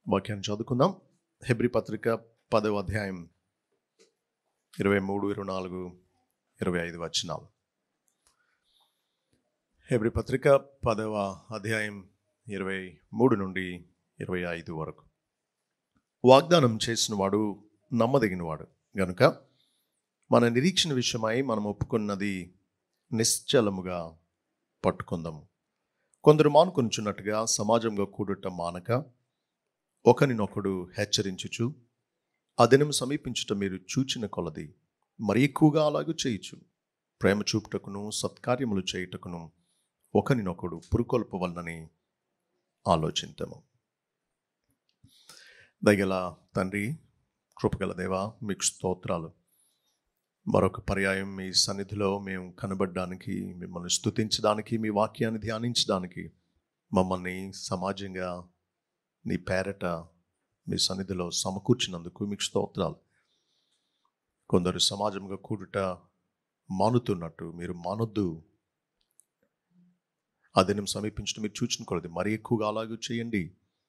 వాక్యాన్ని చదువుకుందాం హెబ్రి పత్రిక పదవ అధ్యాయం ఇరవై మూడు ఇరవై నాలుగు ఇరవై ఐదు వచనాలు హెబ్రి పత్రిక పదవ అధ్యాయం ఇరవై మూడు నుండి ఇరవై ఐదు వరకు వాగ్దానం చేసినవాడు నమ్మదగినవాడు గనుక మన నిరీక్షణ విషయమై మనం ఒప్పుకున్నది నిశ్చలముగా పట్టుకుందాము కొందరు మానుకొనుచున్నట్టుగా సమాజంగా కూడుట మానక ఒకరినొకడు హెచ్చరించుచు ఆ దినం సమీపించుట మీరు చూచిన కొలది మరి ఎక్కువగా అలాగూ చేయుచు ప్రేమ చూపుటకును సత్కార్యములు చేయుటకును ఒకరినొకడు పురుకొల్పవలనని ఆలోచింతము దయగల తండ్రి కృపగల దేవా మీకు స్తోత్రాలు మరొక పర్యాయం మీ సన్నిధిలో మేము కనబడడానికి మిమ్మల్ని స్తుతించడానికి మీ వాక్యాన్ని ధ్యానించడానికి మమ్మల్ని సమాజంగా నీ పేరట మీ సన్నిధిలో సమకూర్చినందుకు మీకు స్తోత్రాలు కొందరు సమాజంగా కూడుట మానుతున్నట్టు మీరు మానొద్దు ఆ దినం సమీపించడం మీరు చూచుకోలేదు మరీ ఎక్కువగా అలాగే చేయండి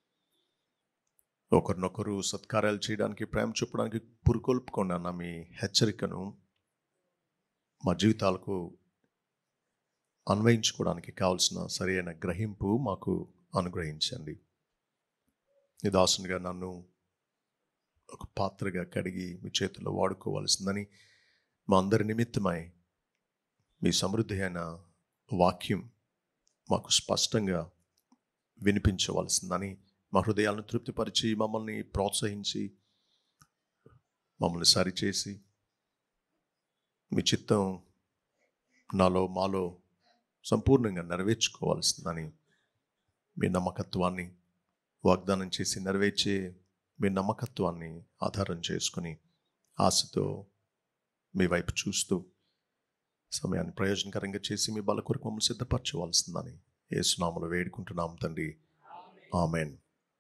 ఒకరినొకరు సత్కార్యాలు చేయడానికి ప్రేమ చూపడానికి పురుకొల్పుకోండి అన్న మీ హెచ్చరికను మా జీవితాలకు అన్వయించుకోవడానికి కావలసిన సరైన గ్రహింపు మాకు అనుగ్రహించండి నిదాసునిగా నన్ను ఒక పాత్రగా కడిగి మీ చేతుల్లో వాడుకోవాల్సిందని మా అందరి నిమిత్తమై మీ సమృద్ధి అయిన వాక్యం మాకు స్పష్టంగా వినిపించవలసిందని మా హృదయాలను తృప్తిపరిచి మమ్మల్ని ప్రోత్సహించి మమ్మల్ని సరిచేసి మీ చిత్తం నాలో మాలో సంపూర్ణంగా నెరవేర్చుకోవాల్సిందని మీ నమ్మకత్వాన్ని వాగ్దానం చేసి నెరవేర్చే మీ నమ్మకత్వాన్ని ఆధారం చేసుకుని ఆశతో మీ వైపు చూస్తూ సమయాన్ని ప్రయోజనకరంగా చేసి మీ బల కొరకు మమ్మల్ని సిద్ధపరచవలసిందని ఏసునామలు వేడుకుంటున్నాం తండ్రి ఆమెన్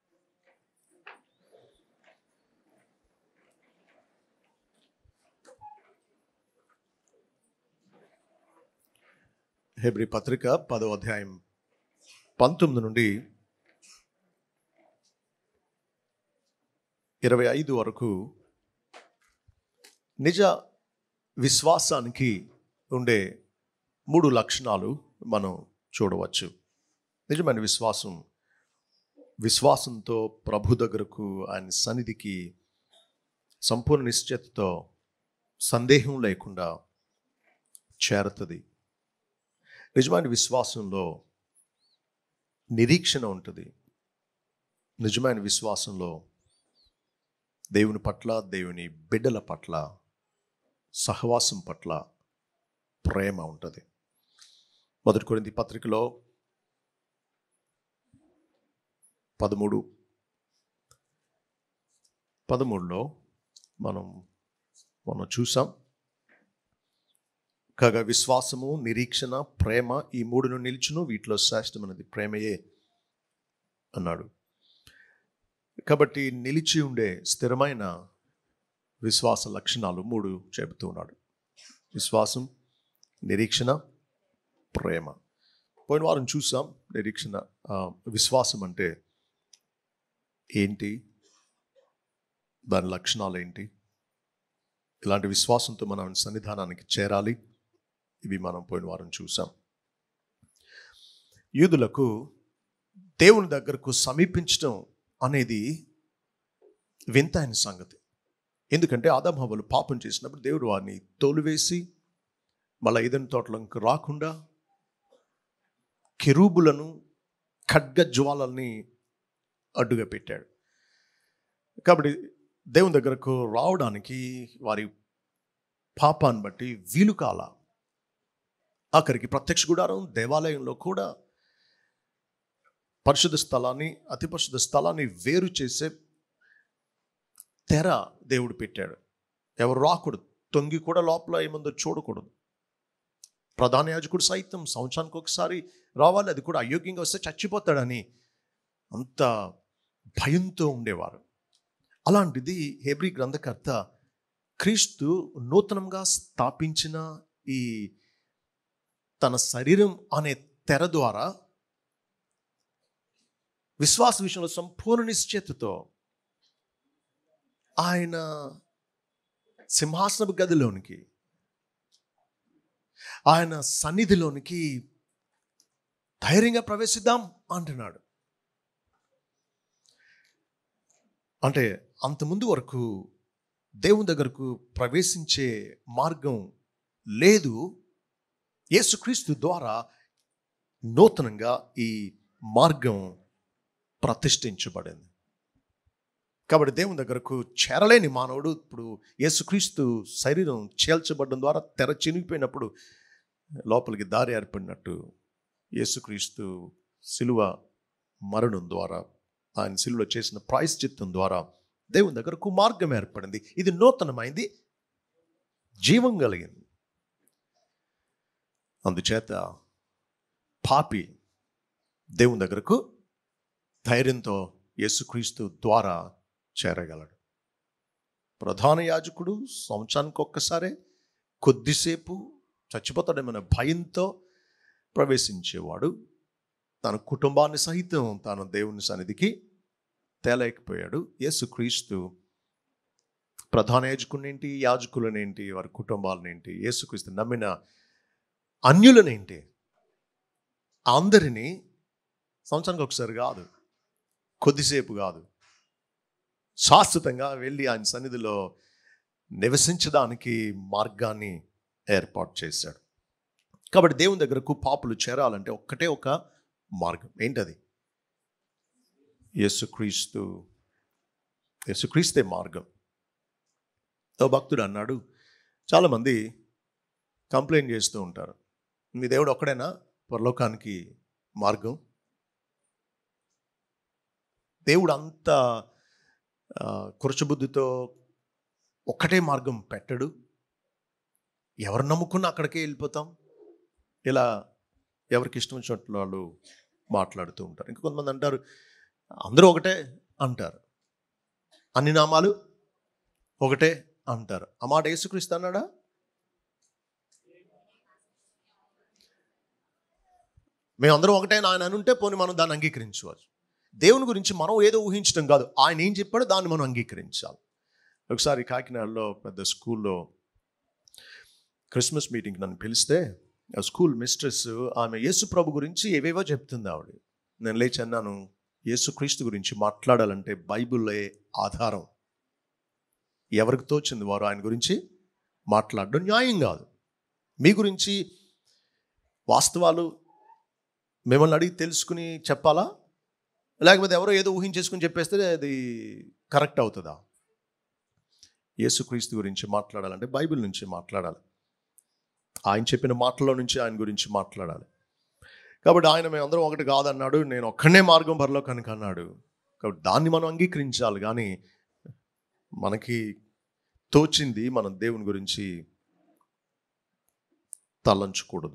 హెబ్రి పత్రిక పదో అధ్యాయం పంతొమ్మిది నుండి ఇరవై ఐదు వరకు నిజ విశ్వాసానికి ఉండే మూడు లక్షణాలు మనం చూడవచ్చు నిజమైన విశ్వాసం విశ్వాసంతో ప్రభు దగ్గరకు ఆయన సన్నిధికి సంపూర్ణ నిశ్చయతతో సందేహం లేకుండా చేరుతుంది నిజమైన విశ్వాసంలో నిరీక్షణ ఉంటుంది నిజమైన విశ్వాసంలో దేవుని పట్ల దేవుని బిడ్డల పట్ల సహవాసం పట్ల ప్రేమ ఉంటుంది మొదటి కొరింది పత్రికలో పదమూడు పదమూడులో మనం మనం చూసాం కాగా విశ్వాసము నిరీక్షణ ప్రేమ ఈ మూడును నిలుచును వీటిలో శ్రేష్టమైనది ప్రేమయే అన్నాడు కాబట్టి నిలిచి ఉండే స్థిరమైన విశ్వాస లక్షణాలు మూడు చెబుతూ ఉన్నాడు విశ్వాసం నిరీక్షణ ప్రేమ పోయిన వారం చూసాం నిరీక్షణ ఆ, విశ్వాసం అంటే ఏంటి దాని లక్షణాలు ఏంటి ఇలాంటి విశ్వాసంతో మనం సన్నిధానానికి చేరాలి ఇవి మనం పోయిన వారం చూసాం యూదులకు దేవుని దగ్గరకు సమీపించడం అనేది వింతైన సంగతి ఎందుకంటే ఆదామహవలు పాపం చేసినప్పుడు దేవుడు వారిని తోలువేసి మళ్ళా ఏదైనా తోటలకు రాకుండా కెరూబులను ఖడ్గ జ్వాలల్ని అడ్డుగా పెట్టాడు కాబట్టి దేవుని దగ్గరకు రావడానికి వారి పాపాన్ని బట్టి వీలు కాల ఆఖరికి ప్రత్యక్ష గుడారం దేవాలయంలో కూడా పరిశుద్ధ స్థలాన్ని అతి పరిశుద్ధ స్థలాన్ని వేరు చేసే తెర దేవుడు పెట్టాడు ఎవరు రాకూడదు తొంగి కూడా లోపల ఏముందో చూడకూడదు ప్రధాన యాజకుడు సైతం సంవత్సరానికి ఒకసారి రావాలి అది కూడా అయోగ్యంగా వస్తే చచ్చిపోతాడని అంత భయంతో ఉండేవారు అలాంటిది హెబ్రి గ్రంథకర్త క్రీస్తు నూతనంగా స్థాపించిన ఈ తన శరీరం అనే తెర ద్వారా విశ్వాస విషయంలో సంపూర్ణ నిశ్చేతతో ఆయన సింహాసనపు గదిలోనికి ఆయన సన్నిధిలోనికి ధైర్యంగా ప్రవేశిద్దాం అంటున్నాడు అంటే అంతకుముందు వరకు దేవుని దగ్గరకు ప్రవేశించే మార్గం లేదు యేసుక్రీస్తు ద్వారా నూతనంగా ఈ మార్గం ప్రతిష్ఠించబడింది కాబట్టి దేవుని దగ్గరకు చేరలేని మానవుడు ఇప్పుడు యేసుక్రీస్తు శరీరం చేల్చబడడం ద్వారా తెర చినిగిపోయినప్పుడు లోపలికి దారి ఏర్పడినట్టు యేసుక్రీస్తు సిలువ మరణం ద్వారా ఆయన సిలువలో చేసిన ప్రాయశ్చిత్తం ద్వారా దేవుని దగ్గరకు మార్గం ఏర్పడింది ఇది నూతనమైంది జీవం కలిగింది అందుచేత పాపి దేవుని దగ్గరకు ధైర్యంతో యేసుక్రీస్తు ద్వారా చేరగలడు ప్రధాన యాజకుడు సంవత్సరానికి ఒక్కసారే కొద్దిసేపు చచ్చిపోతాడేమన్న భయంతో ప్రవేశించేవాడు తన కుటుంబాన్ని సహితం తాను దేవుని సన్నిధికి తేలేకపోయాడు యేసుక్రీస్తు ప్రధాన యాజకునేంటి యాజకులనేంటి వారి కుటుంబాలనేంటి యేసుక్రీస్తు నమ్మిన అన్యులనేంటి అందరినీ సంవత్సరానికి ఒకసారి కాదు కొద్దిసేపు కాదు శాశ్వతంగా వెళ్ళి ఆయన సన్నిధిలో నివసించడానికి మార్గాన్ని ఏర్పాటు చేశాడు కాబట్టి దేవుని దగ్గరకు పాపులు చేరాలంటే ఒక్కటే ఒక మార్గం ఏంటది యేసుక్రీస్తు యేసుక్రీస్తే మార్గం ఓ భక్తుడు అన్నాడు చాలామంది కంప్లైంట్ చేస్తూ ఉంటారు మీ దేవుడు ఒక్కడేనా పరలోకానికి మార్గం దేవుడు అంత ఆ, కురచబుద్ధితో ఒక్కటే మార్గం పెట్టడు ఎవరు నమ్ముకున్నా అక్కడికే వెళ్ళిపోతాం ఇలా ఎవరికి ఇష్టం వచ్చినట్లు వాళ్ళు మాట్లాడుతూ ఉంటారు ఇంకా కొంతమంది అంటారు అందరూ ఒకటే అంటారు అన్ని నామాలు ఒకటే అంటారు ఆ మాట యేసుక్రీస్తు అన్నాడా మేమందరం ఒకటే ఆయన అనుంటే పోనీ మనం దాన్ని అంగీకరించవచ్చు దేవుని గురించి మనం ఏదో ఊహించడం కాదు ఆయన ఏం చెప్పాడో దాన్ని మనం అంగీకరించాలి ఒకసారి కాకినాడలో పెద్ద స్కూల్లో క్రిస్మస్ మీటింగ్ నన్ను పిలిస్తే ఆ స్కూల్ మిస్ట్రెస్ ఆమె యేసు ప్రభు గురించి ఏవేవో చెప్తుంది ఆవిడ నేను లేచి అన్నాను యేసుక్రీస్తు గురించి మాట్లాడాలంటే బైబిల్లే ఆధారం ఎవరికి తోచింది వారు ఆయన గురించి మాట్లాడడం న్యాయం కాదు మీ గురించి వాస్తవాలు మిమ్మల్ని అడిగి తెలుసుకుని చెప్పాలా లేకపోతే ఎవరో ఏదో ఊహించేసుకుని చెప్పేస్తే అది కరెక్ట్ అవుతుందా యేసుక్రీస్తు గురించి మాట్లాడాలంటే బైబిల్ నుంచి మాట్లాడాలి ఆయన చెప్పిన మాటల్లో నుంచి ఆయన గురించి మాట్లాడాలి కాబట్టి ఆయన మేమందరం ఒకటి కాదన్నాడు నేను ఒక్కనే మార్గం బరిలో కనుక అన్నాడు కాబట్టి దాన్ని మనం అంగీకరించాలి కానీ మనకి తోచింది మనం దేవుని గురించి తలంచకూడదు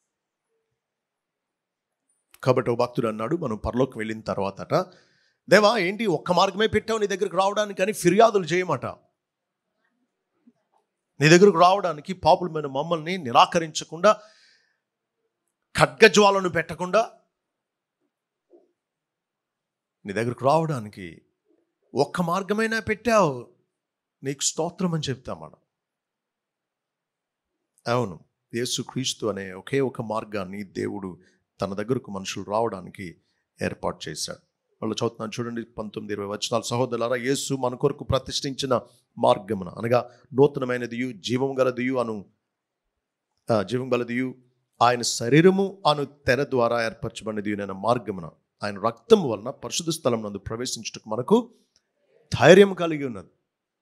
కాబట్టి ఓ భక్తుడు అన్నాడు మనం పరలోకి వెళ్ళిన తర్వాతట దేవా ఏంటి ఒక్క మార్గమే పెట్టావు నీ దగ్గరికి రావడానికి అని ఫిర్యాదులు చేయమట నీ దగ్గరకు రావడానికి పాపులమైన మమ్మల్ని నిరాకరించకుండా ఖడ్గజ్వాలను పెట్టకుండా నీ దగ్గరకు రావడానికి ఒక్క మార్గమైనా పెట్టావు నీకు స్తోత్రం అని చెప్తాం మనం అవును యేసుక్రీస్తు అనే ఒకే ఒక మార్గాన్ని దేవుడు తన దగ్గరకు మనుషులు రావడానికి ఏర్పాటు చేశాడు వాళ్ళు చదువుతున్నాను చూడండి పంతొమ్మిది ఇరవై వచనాలు సహోదరులారా యేసు మన కొరకు ప్రతిష్ఠించిన మార్గమున అనగా నూతనమైనదియు జీవం గలదియు అను ఆ, జీవం గలదియు ఆయన శరీరము అను తెర ద్వారా ఏర్పరచబడినది నేను మార్గమున ఆయన రక్తం వలన పరిశుద్ధ స్థలం నందు ప్రవేశించుటకు మనకు ధైర్యం కలిగి ఉన్నది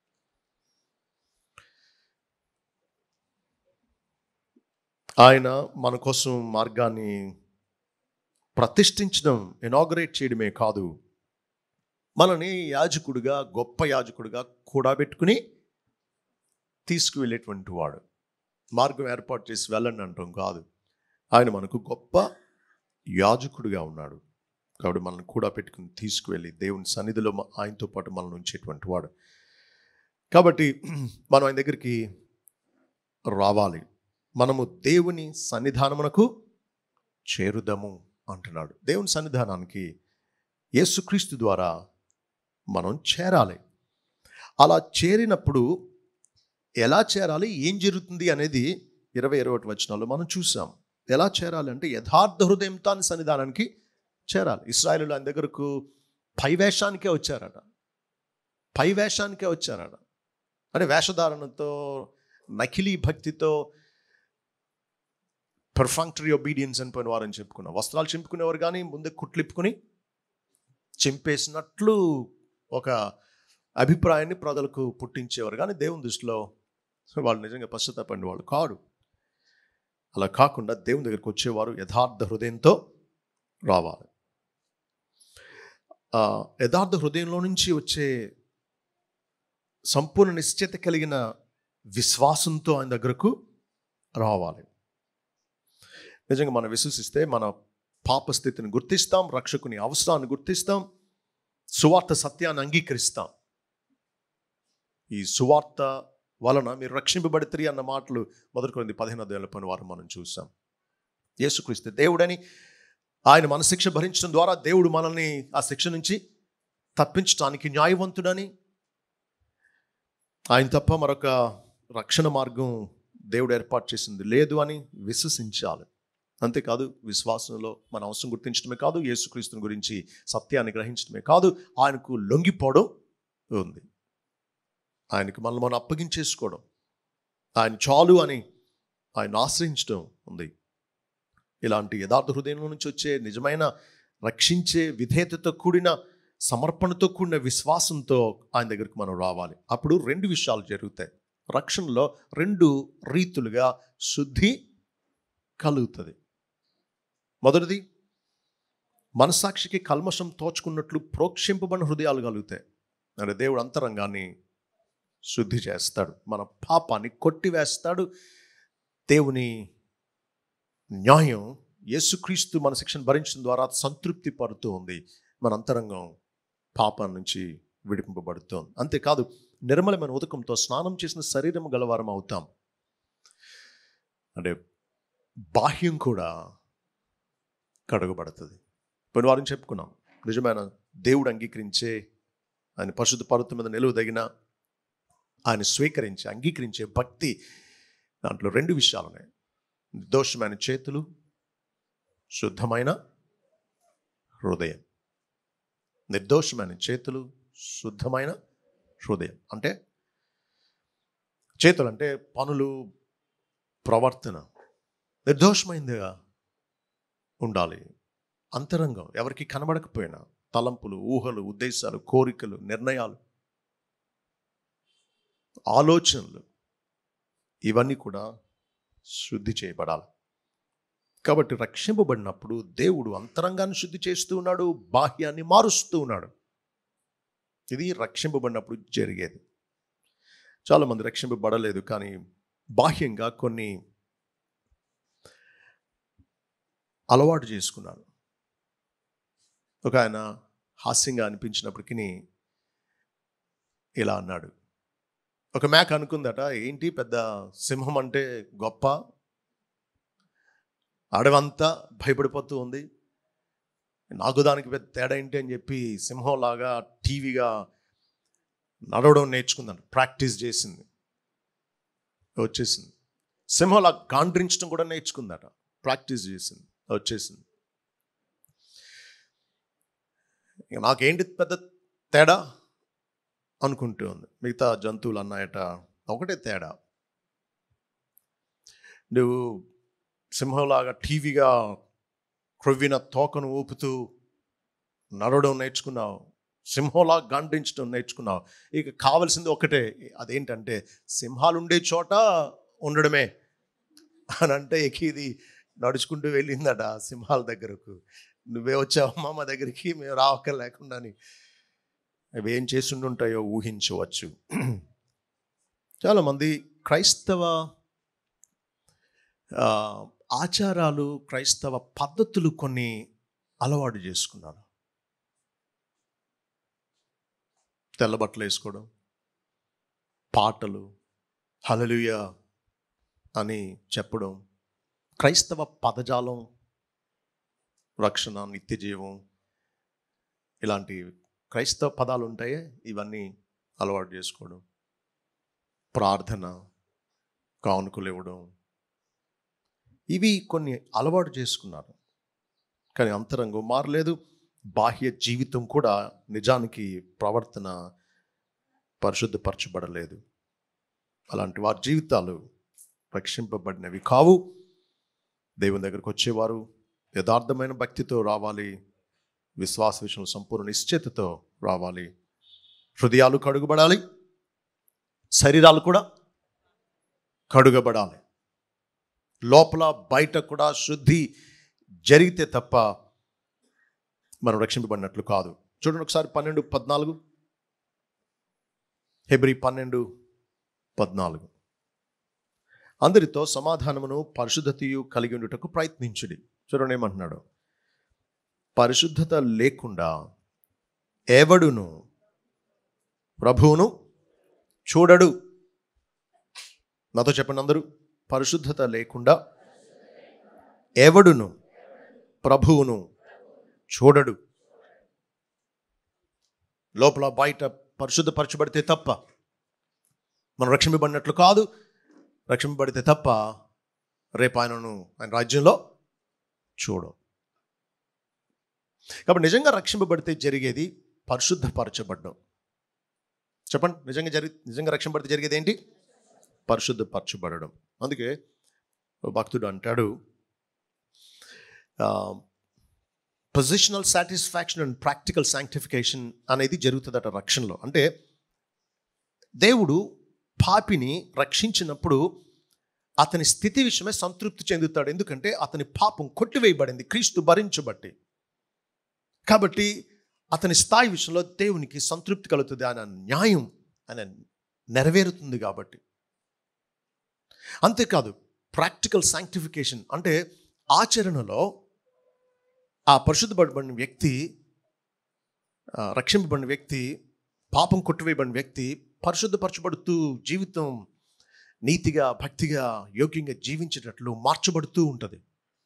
ఆయన మన కోసం మార్గాన్ని ప్రతిష్ఠించడం ఇనాగరేట్ చేయడమే కాదు మనని యాజకుడిగా గొప్ప యాజకుడిగా కూడబెట్టుకుని తీసుకువెళ్ళేటువంటి వాడు మార్గం ఏర్పాటు చేసి వెళ్ళండి అంటాం కాదు ఆయన మనకు గొప్ప యాజకుడిగా ఉన్నాడు కాబట్టి మనల్ని కూడా పెట్టుకుని తీసుకువెళ్ళి దేవుని సన్నిధిలో మ- ఆయనతో పాటు మనల్ని ఉంచేటువంటి వాడు కాబట్టి మనం ఆయన దగ్గరికి రావాలి మనము దేవుని సన్నిధానమునకు చేరుదము అంటున్నాడు దేవుని సన్నిధానానికి యేసుక్రీస్తు ద్వారా మనం చేరాలి అలా చేరినప్పుడు ఎలా చేరాలి ఏం జరుగుతుంది అనేది ఇరవై ఇరవై ఒకటి వచనాల్లో మనం చూసాం ఎలా చేరాలి అంటే యథార్థ హృదయంతో అని సన్నిధానానికి చేరాలి ఇస్రాయలు ఆయన దగ్గరకు పై వేషానికే వచ్చారట పై వేషానికే వచ్చారట అంటే వేషధారణతో నకిలీ భక్తితో పర్ఫంక్టరీ ఒబీడియన్స్ అని పోయిన వారని చెప్పుకున్నాం వస్త్రాలు చింపుకునేవారు కానీ ముందే కుట్లిప్పుకొని చింపేసినట్లు ఒక అభిప్రాయాన్ని ప్రజలకు పుట్టించేవారు కానీ దేవుని దృష్టిలో వాళ్ళు నిజంగా పశ్చాత్తాపండి వాళ్ళు కాడు అలా కాకుండా దేవుని దగ్గరికి వచ్చేవారు యథార్థ హృదయంతో రావాలి ఆ, యథార్థ హృదయంలో నుంచి వచ్చే సంపూర్ణ నిశ్చయత కలిగిన విశ్వాసంతో ఆయన దగ్గరకు రావాలి నిజంగా మనం విశ్వసిస్తే మన పాప స్థితిని గుర్తిస్తాం రక్షకుని అవసరాన్ని గుర్తిస్తాం సువార్త సత్యాన్ని అంగీకరిస్తాం ఈ సువార్త వలన మీరు రక్షింపబడితే అన్న మాటలు మొదలుకొనింది పదిహేను ఏళ్ళ పని వారం మనం చూసాం యేసుక్రీస్తు దేవుడని ఆయన మన శిక్ష భరించడం ద్వారా దేవుడు మనల్ని ఆ శిక్ష నుంచి తప్పించడానికి న్యాయవంతుడని ఆయన తప్ప మరొక రక్షణ మార్గం దేవుడు ఏర్పాటు చేసింది లేదు అని విశ్వసించాలి అంతేకాదు విశ్వాసంలో మన అవసరం గుర్తించడమే కాదు యేసుక్రీస్తుని గురించి సత్యాన్ని గ్రహించడమే కాదు ఆయనకు లొంగిపోవడం ఉంది ఆయనకు మనల్ని మనం అప్పగించేసుకోవడం ఆయన చాలు అని ఆయన ఆశ్రయించడం ఉంది ఇలాంటి యథార్థ హృదయంలో నుంచి వచ్చే నిజమైన రక్షించే విధేయతతో కూడిన సమర్పణతో కూడిన విశ్వాసంతో ఆయన దగ్గరికి మనం రావాలి అప్పుడు రెండు విషయాలు జరుగుతాయి రక్షణలో రెండు రీతులుగా శుద్ధి కలుగుతుంది మొదటిది మనసాక్షికి కల్మషం తోచుకున్నట్లు ప్రోక్షింపబడిన హృదయాలు కలుగుతాయి అంటే దేవుడు అంతరంగాన్ని శుద్ధి చేస్తాడు మన పాపాన్ని కొట్టివేస్తాడు దేవుని న్యాయం యేసుక్రీస్తు మన శిక్షను భరించడం ద్వారా సంతృప్తి పడుతూ ఉంది మన అంతరంగం పాపం నుంచి విడిపింపబడుతోంది అంతేకాదు నిర్మలమైన ఉదకంతో స్నానం చేసిన శరీరం గలవారం అవుతాం అంటే బాహ్యం కూడా కడుగబడుతుంది పోయిన వారం చెప్పుకున్నాం నిజమైన దేవుడు అంగీకరించే ఆయన పరిశుద్ధ పర్వతం మీద నిలువదగిన ఆయన స్వీకరించే అంగీకరించే భక్తి దాంట్లో రెండు విషయాలు ఉన్నాయి నిర్దోషమైన చేతులు శుద్ధమైన హృదయం నిర్దోషమైన చేతులు శుద్ధమైన హృదయం అంటే చేతులు అంటే పనులు ప్రవర్తన నిర్దోషమైందిగా ఉండాలి అంతరంగం ఎవరికి కనబడకపోయినా తలంపులు ఊహలు ఉద్దేశాలు కోరికలు నిర్ణయాలు ఆలోచనలు ఇవన్నీ కూడా శుద్ధి చేయబడాలి కాబట్టి రక్షింపబడినప్పుడు దేవుడు అంతరంగాన్ని శుద్ధి చేస్తూ ఉన్నాడు బాహ్యాన్ని మారుస్తూ ఉన్నాడు ఇది రక్షింపబడినప్పుడు జరిగేది చాలామంది రక్షింపబడలేదు కానీ బాహ్యంగా కొన్ని అలవాటు చేసుకున్నారు ఒక ఆయన హాస్యంగా అనిపించినప్పటికీ ఇలా అన్నాడు ఒక మేక అనుకుందట ఏంటి పెద్ద సింహం అంటే గొప్ప అడవంతా భయపడిపోతూ ఉంది నాకు దానికి పెద్ద తేడా ఏంటి అని చెప్పి సింహంలాగా టీవీగా నడవడం నేర్చుకుందాను ప్రాక్టీస్ చేసింది వచ్చేసింది సింహంలా గాండ్రించడం కూడా నేర్చుకుందట ప్రాక్టీస్ చేసింది వచ్చేసింది ఇక నాకేంటి పెద్ద తేడా అనుకుంటూ ఉంది మిగతా జంతువులు అన్నాయట ఒకటే తేడా నువ్వు సింహంలాగా టీవీగా క్రొవ్విన తోకను ఊపుతూ నడవడం నేర్చుకున్నావు సింహంలా గండించడం నేర్చుకున్నావు ఇక కావలసింది ఒకటే అదేంటంటే సింహాలు ఉండే చోట ఉండడమే అని అంటే ఇక ఇది నడుచుకుంటూ వెళ్ళిందట సింహాల దగ్గరకు నువ్వే వచ్చావమ్మా మా దగ్గరికి మేము రావక్క లేకుండాని అవి ఏం చేస్తుంటాయో ఊహించవచ్చు చాలామంది క్రైస్తవ ఆ, ఆచారాలు క్రైస్తవ పద్ధతులు కొన్ని అలవాటు చేసుకున్నారు తెల్ల బట్టలు వేసుకోవడం పాటలు హలలుయ అని చెప్పడం క్రైస్తవ పదజాలం రక్షణ నిత్య జీవం ఇలాంటి క్రైస్తవ పదాలు ఉంటాయే ఇవన్నీ అలవాటు చేసుకోవడం ప్రార్థన కానుకలు ఇవ్వడం ఇవి కొన్ని అలవాటు చేసుకున్నారు కానీ అంతరంగం మారలేదు బాహ్య జీవితం కూడా నిజానికి ప్రవర్తన పరిశుద్ధపరచబడలేదు అలాంటి వారి జీవితాలు రక్షింపబడినవి కావు దేవుని దగ్గరకు వచ్చేవారు యథార్థమైన భక్తితో రావాలి విశ్వాస విషయంలో సంపూర్ణ నిశ్చయతతో రావాలి హృదయాలు కడుగుబడాలి శరీరాలు కూడా కడుగబడాలి లోపల బయట కూడా శుద్ధి జరిగితే తప్ప మనం రక్షింపబడినట్లు కాదు చూడండి ఒకసారి పన్నెండు పద్నాలుగు హెబ్రి పన్నెండు పద్నాలుగు అందరితో సమాధానమును పరిశుద్ధతయు కలిగి ఉండుటకు ప్రయత్నించుడి చూడండి ఏమంటున్నాడు పరిశుద్ధత లేకుండా ఎవడును ప్రభువును చూడడు నాతో చెప్పండి అందరూ పరిశుద్ధత లేకుండా ఎవడును ప్రభువును చూడడు లోపల బయట పరిశుద్ధపరచబడితే తప్ప మనం రక్షింపబడినట్లు కాదు రక్షింపబడితే తప్ప రేపు ఆయనను ఆయన రాజ్యంలో చూడం కాబట్టి నిజంగా రక్షింపబడితే జరిగేది పరిశుద్ధపరచబడ్డం చెప్పండి నిజంగా జరి నిజంగా రక్షింపబడితే జరిగేది ఏంటి పరిశుద్ధపరచబడడం అందుకే ఓ భక్తుడు అంటాడు positional satisfaction and practical sanctification అనేది జరుగుతుందట రక్షణలో అంటే దేవుడు పాపిని రక్షించినప్పుడు అతని స్థితి విషయమే సంతృప్తి చెందుతాడు ఎందుకంటే అతని పాపం కొట్టివేయబడింది క్రీస్తు భరించబట్టి కాబట్టి అతని స్థాయి విషయంలో దేవునికి సంతృప్తి కలుగుతుంది ఆయన న్యాయం ఆయన నెరవేరుతుంది కాబట్టి అంతేకాదు ప్రాక్టికల్ సాంక్టిఫికేషన్ అంటే ఆచరణలో ఆ పరిశుద్ధపడబడిన వ్యక్తి ఆ, రక్షింపబడిన వ్యక్తి పాపం కొట్టివేయబడిన వ్యక్తి పరిశుద్ధపరచబడుతూ జీవితం నీతిగా భక్తిగా యోగ్యంగా జీవించేటట్లు మార్చబడుతూ ఉంటుంది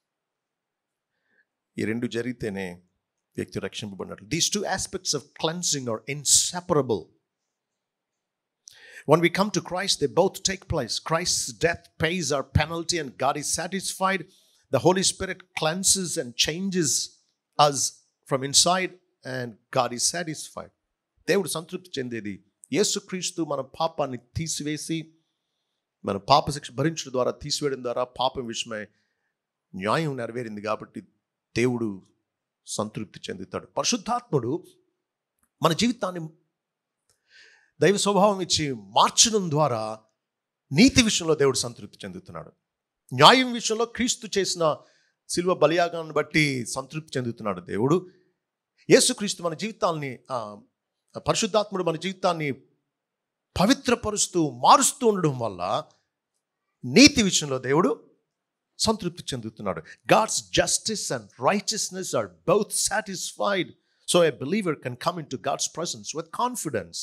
ఈ రెండు జరిగితేనే వ్యక్తి రక్షింపబడినట్లు these two aspects of cleansing are inseparable When we come to Christ, they both take place. Christ's death pays our penalty, and God is satisfied. The Holy Spirit cleanses and changes us from inside, and God is satisfied. దేవుడు సంతృప్తి చెందేది యేసుక్రీస్తు మన పాపాన్ని తీసివేసి మన పాప శిక్ష భరించడం ద్వారా తీసివేయడం ద్వారా పాపం విషయమై న్యాయం నెరవేరింది కాబట్టి దేవుడు సంతృప్తి చెందుతాడు పరిశుద్ధాత్ముడు మన జీవితాన్ని దైవ స్వభావం ఇచ్చి మార్చడం ద్వారా నీతి విషయంలో దేవుడు సంతృప్తి చెందుతున్నాడు న్యాయం విషయంలో క్రీస్తు చేసిన శిల్వ బలియాగాన్ని బట్టి సంతృప్తి చెందుతున్నాడు దేవుడు యేసుక్రీస్తు మన జీవితాల్ని ఆ, పరిశుద్ధాత్ముడు మన జీవితాన్ని పవిత్రపరుస్తూ మారుస్తూ ఉండడం వల్ల నీతి విషయంలో దేవుడు సంతృప్తి చెందుతున్నాడు God's justice and righteousness are both satisfied so a believer can come into God's presence with confidence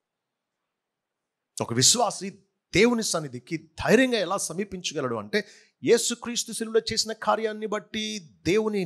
ఒక విశ్వాసి దేవుని సన్నిధికి ధైర్యంగా ఎలా సమీపించగలడు అంటే యేసుక్రీస్తు శిలువలో చేసిన కార్యాన్ని బట్టి దేవుని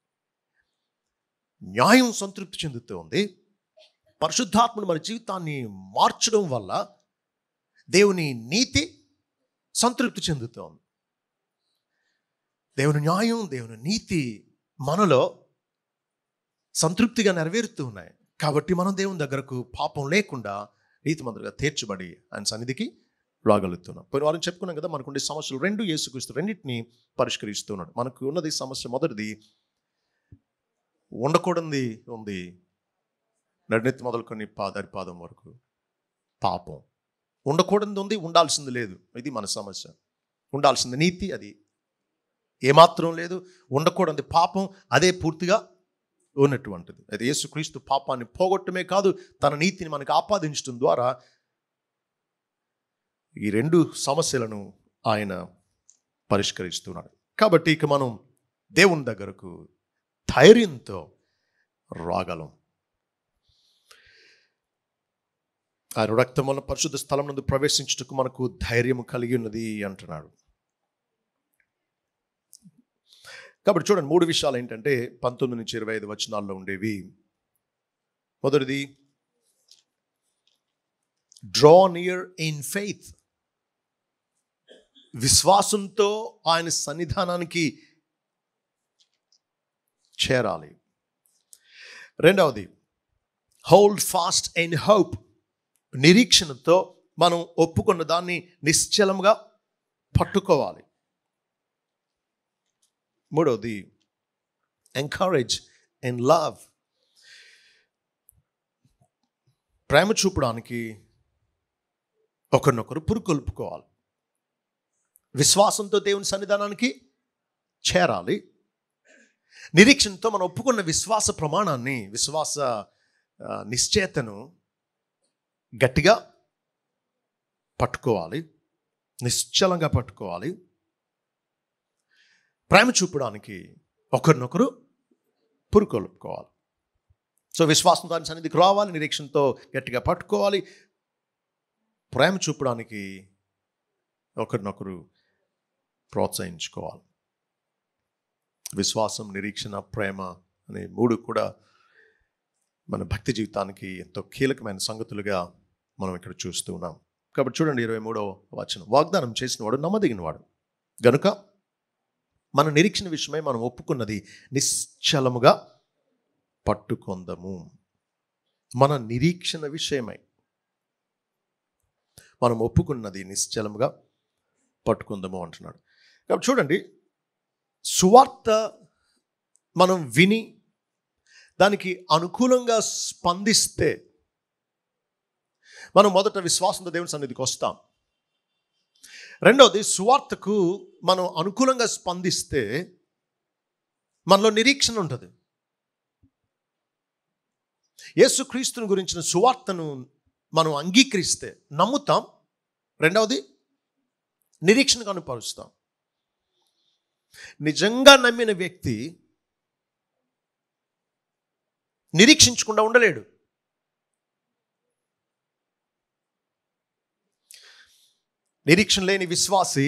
న్యాయం సంతృప్తి చెందుతూ ఉంది పరిశుద్ధాత్ముడు మన జీవితాన్ని మార్చడం వల్ల దేవుని నీతి సంతృప్తి చెందుతోంది దేవుని న్యాయం దేవుని నీతి మనలో సంతృప్తిగా నెరవేరుతూ ఉన్నాయి కాబట్టి మనం దేవుని దగ్గరకు పాపం లేకుండా నీతిమంతులుగా తీర్చబడి ఆయన సన్నిధికి రాగలుగుతున్నాం పోయిన వారం చెప్పుకున్నాం కదా మనకుండే సమస్యలు రెండు యేసుక్రీస్తు రెండింటిని పరిష్కరిస్తున్నాడు మనకు ఉన్నది సమస్య మొదటిది ఉండకూడనిది ఉంది నడినెత్తి మొదలుకొని పాదారి పాదం వరకు పాపం ఉండకూడనిది ఉంది ఉండాల్సింది లేదు ఇది మన సమస్య ఉండాల్సింది నీతి అది ఏమాత్రం లేదు ఉండకూడనిది పాపం అదే పూర్తిగా ఉన్నటువంటిది అయితే యేసుక్రీస్తు పాపాన్ని పోగొట్టమే కాదు తన నీతిని మనకు ఆపాదించడం ద్వారా ఈ రెండు సమస్యలను ఆయన పరిష్కరిస్తున్నాడు కాబట్టి ఇక మనం దేవుని దగ్గరకు ధైర్యంతో రాగలం ఆయన రక్తం వల్ల పరిశుద్ధ స్థలం నందు ప్రవేశించుటకు మనకు ధైర్యం కలిగి ఉన్నది అంటున్నాడు కాబట్టి చూడండి మూడు విషయాలు ఏంటంటే పంతొమ్మిది నుంచి ఇరవై ఐదు వచనాల్లో ఉండేవి మొదటిది డ్రా నియర్ ఇన్ ఫెయిత్ విశ్వాసంతో ఆయన సన్నిధానానికి చేరాలి రెండవది హోల్డ్ ఫాస్ట్ అండ్ హోప్ నిరీక్షణతో మనం ఒప్పుకున్న దాన్ని నిశ్చలంగా పట్టుకోవాలి మూడవది ఎంకరేజ్ అండ్ లవ్ ప్రేమ చూపడానికి ఒకరినొకరు పురుకొల్పుకోవాలి విశ్వాసంతో దేవుని సన్నిధానానికి చేరాలి నిరీక్షణతో మనం ఒప్పుకున్న విశ్వాస ప్రమాణాన్ని విశ్వాస ఆ, నిశ్చయతను గట్టిగా పట్టుకోవాలి నిశ్చలంగా పట్టుకోవాలి ప్రేమ చూపడానికి ఒకరినొకరు పురుకొల్పుకోవాలి సో విశ్వాసం దాని సన్నిధికి రావాలి నిరీక్షణతో గట్టిగా పట్టుకోవాలి ప్రేమ చూపడానికి ఒకరినొకరు ప్రోత్సహించుకోవాలి విశ్వాసం నిరీక్షణ ప్రేమ అనే మూడు కూడా మన భక్తి జీవితానికి ఎంతో కీలకమైన సంగతులుగా మనం ఇక్కడ చూస్తూ ఉన్నాం కాబట్టి చూడండి ఇరవై మూడవ వచనం వాగ్దానం చేసినవాడు నమ్మదగినవాడు గనుక మన నిరీక్షణ విషయమై మనం ఒప్పుకున్నది నిశ్చలముగా పట్టుకొందము మన నిరీక్షణ విషయమై మనం ఒప్పుకున్నది నిశ్చలముగా పట్టుకుందాము అంటున్నాడు కాబట్టి చూడండి సువార్త మనం విని దానికి అనుకూలంగా స్పందిస్తే మనం మొదట విశ్వాసంతో దేవుని సన్నిధికి వస్తాం రెండవది సువార్తకు మనం అనుకూలంగా స్పందిస్తే మనలో నిరీక్షణ ఉంటుంది యేసుక్రీస్తుని గురించిన సువార్తను మనం అంగీకరిస్తే నమ్ముతాం రెండవది నిరీక్షణ కనుపరుస్తాం నిజంగా నమ్మిన వ్యక్తి నిరీక్షించకుండా ఉండలేడు నిరీక్షణ లేని విశ్వాసి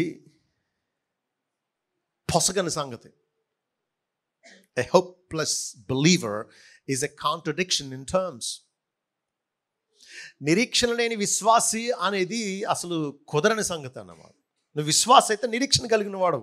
పొసగని సంగతి a hopeless believer is a contradiction in terms నిరీక్షణ లేని విశ్వాసి అనేది అసలు కుదరని సంగతి అన్నమాట నువ్వు విశ్వాస అయితే నిరీక్షణ కలిగిన వాడు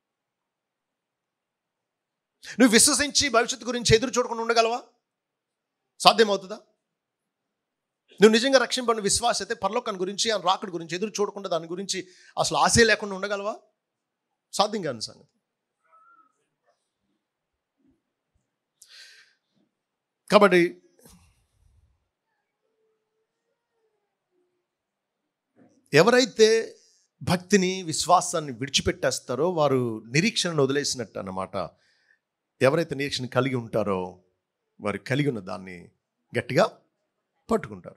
నువ్వు విశ్వసించి భవిష్యత్తు గురించి ఎదురు చూడకుండా ఉండగలవా సాధ్యమవుతుందా నువ్వు నిజంగా రక్షింపడిన విశ్వాస అయితే పరలోకాన్ని గురించి ఆ రాకడి గురించి ఎదురు చూడకుండా దాని గురించి అసలు ఆశే లేకుండా ఉండగలవా సాధ్యం కాని సంగతి కాబట్టి ఎవరైతే భక్తిని విశ్వాసాన్ని విడిచిపెట్టేస్తారో వారు నిరీక్షణను వదిలేసినట్టు అన్నమాట ఎవరైతే నిరీక్షణ కలిగి ఉంటారో వారు కలిగి ఉన్న దాన్ని గట్టిగా పట్టుకుంటారు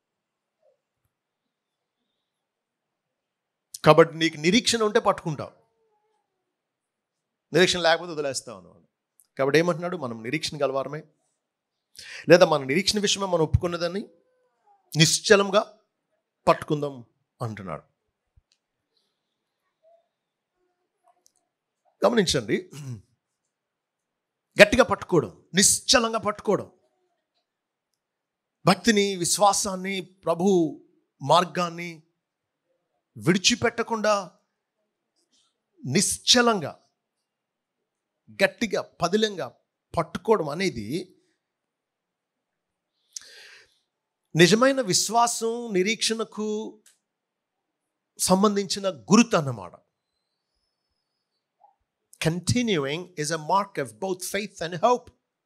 కాబట్టి నీకు నిరీక్షణ ఉంటే పట్టుకుంటావు నిరీక్షణ లేకపోతే వదిలేస్తావు అన్నమాట కాబట్టి ఏమంటున్నాడు మనం నిరీక్షణ గలవారమే లేదా మన నిరీక్షణ విషయమే మనం ఒప్పుకున్నదాన్ని నిశ్చలంగా పట్టుకుందాం అంటున్నాడు గమనించండి గట్టిగా పట్టుకోవడం నిశ్చలంగా పట్టుకోవడం భక్తిని విశ్వాసాన్ని ప్రభు మార్గాన్ని విడిచిపెట్టకుండా నిశ్చలంగా గట్టిగా పదిలంగా పట్టుకోవడం అనేది నిజమైన విశ్వాసం నిరీక్షణకు సంబంధించిన గురుతు అన్నమాట continuing is a mark of both faith and hope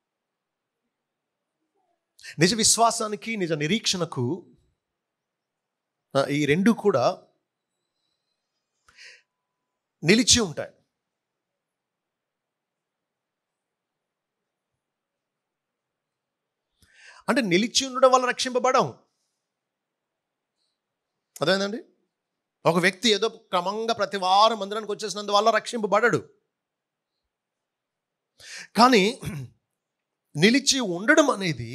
నిజ విశ్వాసానికి నిజ నిరీక్షణకు ఆ, ఈ రెండు కూడా నిలిచి ఉంటాయి అంటే నిలిచి ఉండడం వల్ల రక్షింపబడం అదేందండి ఒక వ్యక్తి ఏదో క్రమంగా ప్రతి వారం మందిరానికి వచ్చేసినందువల్ల రక్షింపబడడు కానీ నిలిచి ఉండడం అనేది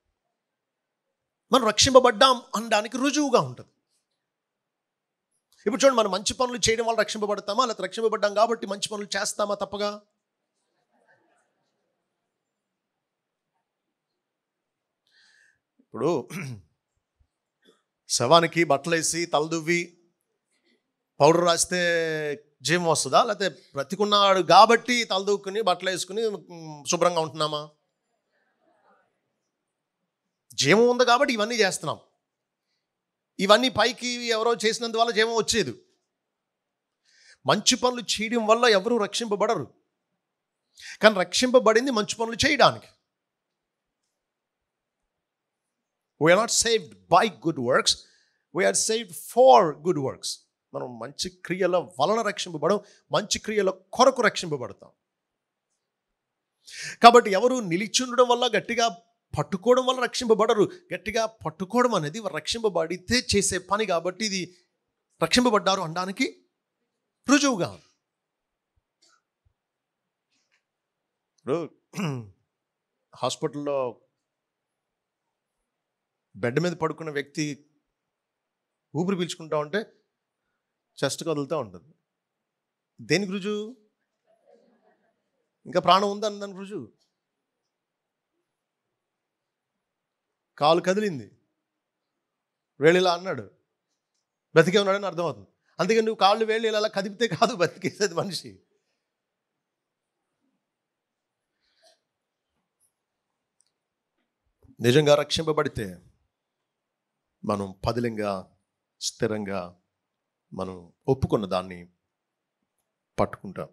మనం రక్షింపబడ్డాం అనడానికి రుజువుగా ఉంటుంది ఇప్పుడు చూడండి మనం మంచి పనులు చేయడం వల్ల రక్షింపబడతామా లేకపోతే రక్షింపబడ్డాం కాబట్టి మంచి పనులు చేస్తామా తప్పగా ఇప్పుడు శవానికి బట్టలేసి తలదువ్వి పౌడర్ రాస్తే జీవం వస్తుందా లేకపోతే బ్రతికున్నాడు కాబట్టి తలదూక్కుని బట్టలు వేసుకుని మ్, శుభ్రంగా ఉంటున్నామా జీవం ఉంది కాబట్టి ఇవన్నీ చేస్తున్నాం ఇవన్నీ పైకి ఎవరో చేసినందువల్ల జీవం వచ్చేది మంచి పనులు చేయడం వల్ల ఎవరు రక్షింపబడరు కానీ రక్షింపబడింది మంచి పనులు చేయడానికి we are not saved by good works we are saved for good works మనం మంచి క్రియల వలన రక్షింపబడం మంచి క్రియల కొరకు రక్షింపబడతాం కాబట్టి ఎవరు నిలిచుండడం వల్ల గట్టిగా పట్టుకోవడం వల్ల రక్షింపబడరు గట్టిగా పట్టుకోవడం అనేది రక్షింపబడితే చేసే పని కాబట్టి ఇది రక్షింపబడ్డారు అనడానికి రుజువుగా ఉంది. ఇప్పుడు హాస్పిటల్లో బెడ్ మీద పడుకున్న వ్యక్తి ఊపిరి పీల్చుకుంటా ఉంటే చెస్ట్ కదులుతూ ఉంటుంది దేనికి రుజువు ఇంకా ప్రాణం ఉందని దానికి రుజువు కాలు కదిలింది వేళిలా అన్నాడు బతికే ఉన్నాడని అర్థమవుతుంది అందుకని నువ్వు కాళ్ళు వేళ్ళు ఇలా కదిపితే కాదు బతికేసేది మనిషి నిజంగా రక్షింపబడితే మనం పదిలంగా స్థిరంగా మనం ఒప్పుకున్న దాన్ని పట్టుకుంటాం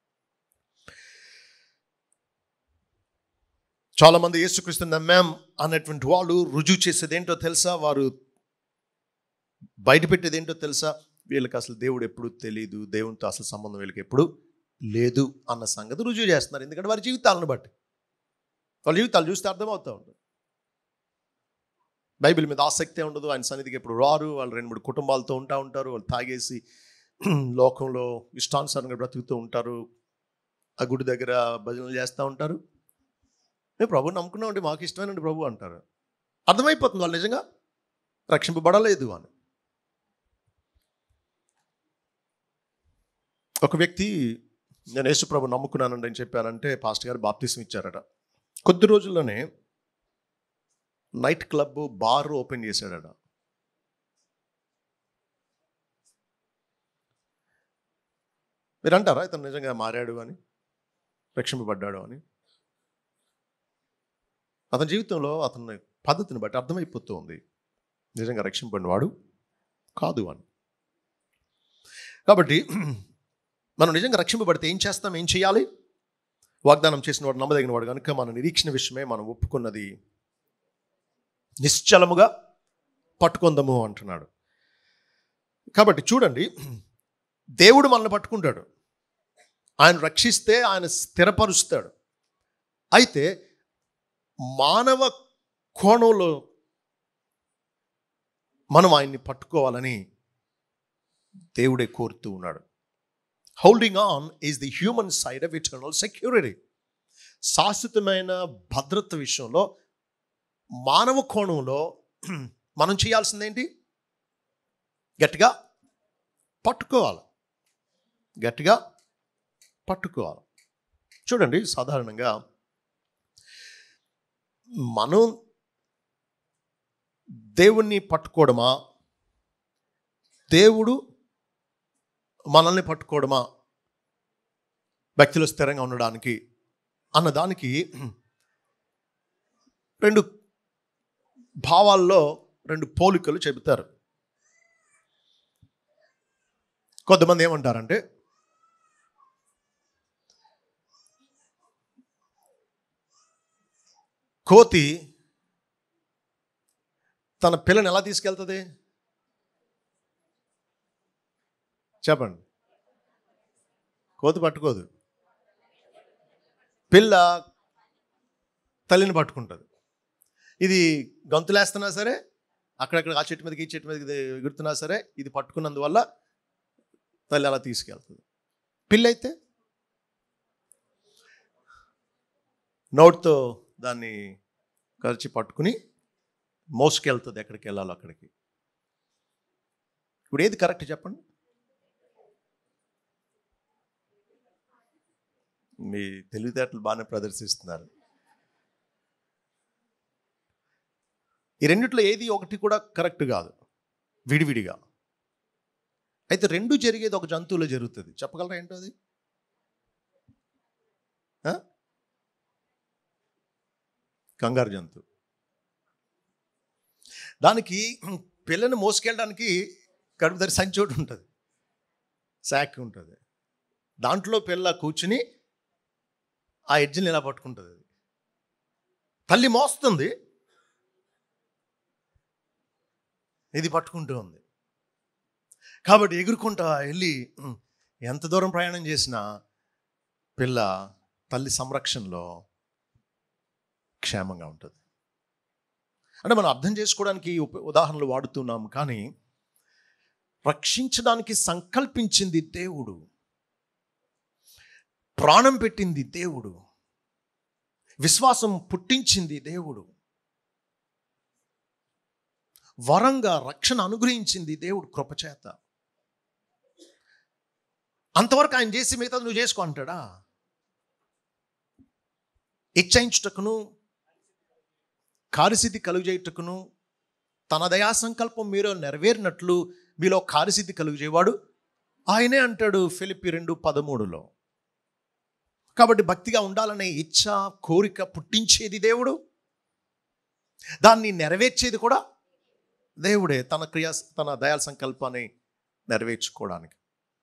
చాలామంది యేసుక్రీస్తు నమ్మాం అన్నటువంటి వాళ్ళు రుజువు చేసేది ఏంటో తెలుసా వారు బయట పెట్టేది ఏంటో తెలుసా వీళ్ళకి అసలు దేవుడు ఎప్పుడు తెలియదు దేవునితో అసలు సంబంధం వీళ్ళకి ఎప్పుడు లేదు అన్న సంగతి రుజువు చేస్తున్నారు ఎందుకంటే వారి జీవితాలను బట్టి వాళ్ళ జీవితాలు చూస్తే అర్థమవుతూ ఉంటుంది బైబిల్ మీద ఆసక్తే ఉండదు ఆయన సన్నిధికి ఎప్పుడు రారు వాళ్ళు రెండు మూడు కుటుంబాలతో ఉంటా ఉంటారు వాళ్ళు తాగేసి లోకంలో ఇష్టానుసారంగా బ్రతుకుతూ ఉంటారు ఆ గుడి దగ్గర భజనలు చేస్తూ ఉంటారు మేము ప్రభు నమ్ముకున్నామండి మాకు ఇష్టమైన ప్రభు అంటారు అర్థమైపోతుంది వాళ్ళు నిజంగా రక్షింపబడలేదు అని ఒక వ్యక్తి నేను యేసుప్రభు నమ్ముకున్నానండి అని చెప్పానంటే పాస్టర్ గారు బాప్తీసం ఇచ్చారట కొద్ది రోజుల్లోనే నైట్ క్లబ్ బార్ ఓపెన్ చేశాడట మీరు అంటారా ఇతను నిజంగా మారాడు అని రక్షింపబడ్డాడు అని అతని జీవితంలో అతని పద్ధతిని బట్టి అర్థమైపోతూ ఉంది నిజంగా రక్షింపడినవాడు కాదు అని కాబట్టి మనం నిజంగా రక్షింపబడితే ఏం చేస్తాం ఏం చేయాలి వాగ్దానం చేసిన వాడు నమ్మదగిన వాడు కనుక మన నిరీక్షణ విషయమే మనం ఒప్పుకున్నది నిశ్చలముగా పట్టుకుందాము అంటున్నాడు కాబట్టి చూడండి దేవుడు మనల్ని పట్టుకుంటాడు ఆయన రక్షిస్తే ఆయన స్థిరపరుస్తాడు అయితే మానవ కోణంలో మనం ఆయన్ని పట్టుకోవాలని దేవుడే కోరుతూ ఉన్నాడు holding on is the human side of eternal security శాశ్వతమైన భద్రత విషయంలో మానవ కోణంలో మనం చేయాల్సిందేంటి గట్టిగా పట్టుకోవాలి గట్టిగా పట్టుకోవాలి చూడండి సాధారణంగా మనం దేవుణ్ణి పట్టుకోవడమా దేవుడు మనల్ని పట్టుకోవడమా వ్యక్తిలో స్థిరంగా ఉండడానికి అన్నదానికి రెండు భావాల్లో రెండు పోలికలు చెబుతారు కొంతమంది ఏమంటారంటే కోతి తన పిల్లని ఎలా తీసుకెళ్తుంది చెప్పండి కోతి పట్టుకోదు పిల్ల తల్లిని పట్టుకుంటుంది ఇది గంతులేస్తున్నా సరే అక్కడక్కడ ఆ చెట్టు మీదకి ఈ చెట్టు మీదకి ఎగురుతున్నా సరే ఇది పట్టుకున్నందువల్ల తల్లి అలా తీసుకెళ్తుంది పిల్ల అయితే నోట్తో దాన్ని కలిసి పట్టుకుని మోసుకెళ్తుంది ఎక్కడికి వెళ్ళాలో అక్కడికి ఇప్పుడు ఏది కరెక్ట్ చెప్పండి మీ తెలివితేటలు బాగానే ప్రదర్శిస్తున్నారు ఈ రెండిట్లో ఏది ఒకటి కూడా కరెక్ట్ కాదు విడివిడిగా అయితే రెండు జరిగేది ఒక జంతువులో జరుగుతుంది చెప్పగలరా ఏంటో అది ఆ? కంగారు జంతువు దానికి పిల్లని మోసుకెళ్ళడానికి కడుపు దగ్గర సంచి ఒకటి ఉంటుంది శాక్ ఉంటుంది దాంట్లో పిల్ల కూర్చుని ఆ ఎడ్జిని ఇలా పట్టుకుంటుంది అది తల్లి మోస్తుంది ఇది పట్టుకుంటూ ఉంది కాబట్టి ఎగురుకుంటా వెళ్ళి ఉమ్, ఎంత దూరం ప్రయాణం చేసినా పిల్ల తల్లి సంరక్షణలో క్షేమంగా ఉంటుంది అంటే మనం అర్థం చేసుకోవడానికి ఈ ఉప- ఉదాహరణలు వాడుతున్నాం కానీ రక్షించడానికి సంకల్పించింది దేవుడు ప్రాణం పెట్టింది దేవుడు విశ్వాసం పుట్టించింది దేవుడు వరంగా రక్షణ అనుగ్రహించింది దేవుడు కృపచేత అంతవరకు ఆయన చేసి మిగతా నువ్వు చేసుకో అంటాడా ఇచ్చయించుటకును కార్యసిద్ధి కలుగజేయుటకును తన దయా సంకల్పం మీరు నెరవేరినట్లు మీలో కార్యసిద్ధి కలుగజేవాడు ఆయనే అంటాడు ఫిలిపి రెండు పదమూడులో కాబట్టి భక్తిగా ఉండాలనే ఇచ్చ కోరిక పుట్టించేది దేవుడు దాన్ని నెరవేర్చేది కూడా దేవుడే తన క్రియా తన దయాల సంకల్పాన్ని నెరవేర్చుకోవడానికి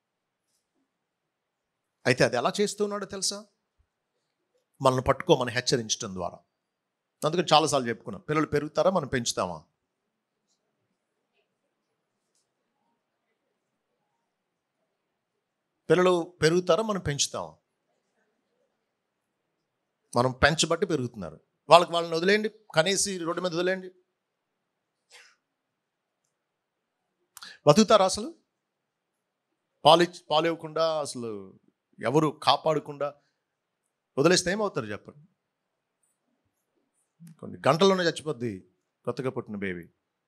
అయితే అది ఎలా చేస్తున్నాడో తెలుసా మనల్ని పట్టుకోమని హెచ్చరించడం ద్వారా అందుకని చాలాసార్లు చెప్పుకున్నాం పిల్లలు పెరుగుతారా మనం పెంచుతామా పిల్లలు పెరుగుతారా మనం పెంచుతామా మనం పెంచబట్టి పెరుగుతున్నారు వాళ్ళకి వాళ్ళని వదిలేయండి కనేసి రోడ్డు మీద వదిలేయండి బతుకుతారా అసలు పాలు ఇచ్చి- పాలు ఇవ్వకుండా అసలు ఎవరు కాపాడకుండా వదిలేస్తే ఏమవుతారు చెప్పండి కొన్ని గంటల్లోనే చచ్చిపోద్ది కొత్తగా పుట్టిన బేబీ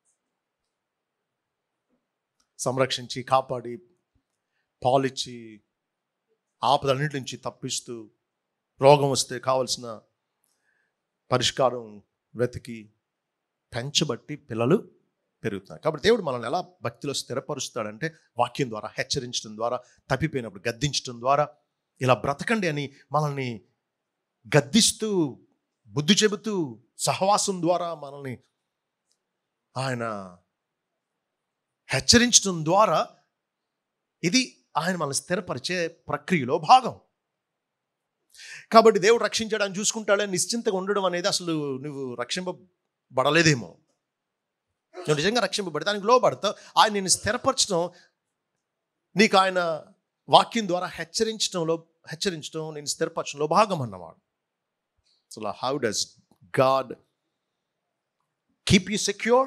సంరక్షించి కాపాడి పాలిచ్చి ఆపదలన్నిటి నుంచి తప్పిస్తూ రోగం వస్తే కావలసిన పరిష్కారం వెతికి పెంచబట్టి పిల్లలు పెరుగుతున్నారు కాబట్టి దేవుడు మనల్ని ఎలా భక్తిలో స్థిరపరుస్తాడంటే వాక్యం ద్వారా హెచ్చరించడం ద్వారా తప్పిపోయినప్పుడు గద్దించడం ద్వారా ఇలా బ్రతకండి అని మనల్ని గద్దిస్తూ బుద్ధి చెబుతూ సహవాసం ద్వారా మనల్ని ఆయన హెచ్చరించడం ద్వారా ఇది ఆయన మనల్ని స్థిరపరిచే ప్రక్రియలో భాగం కాబట్టి దేవుడు రక్షించడానికి చూసుకుంటాడని నిశ్చింతగా ఉండడం అనేది అసలు నువ్వు రక్షింపబడలేదేమో నువ్వు నిజంగా రక్షింపబడి దానికి లోబడతావు ఆయన నేను స్థిరపరచడం నీకు ఆయన వాక్యం ద్వారా హెచ్చరించడంలో హెచ్చరించడం నేను స్థిరపరచడంలో భాగం అన్నమాట so how does God keep you secure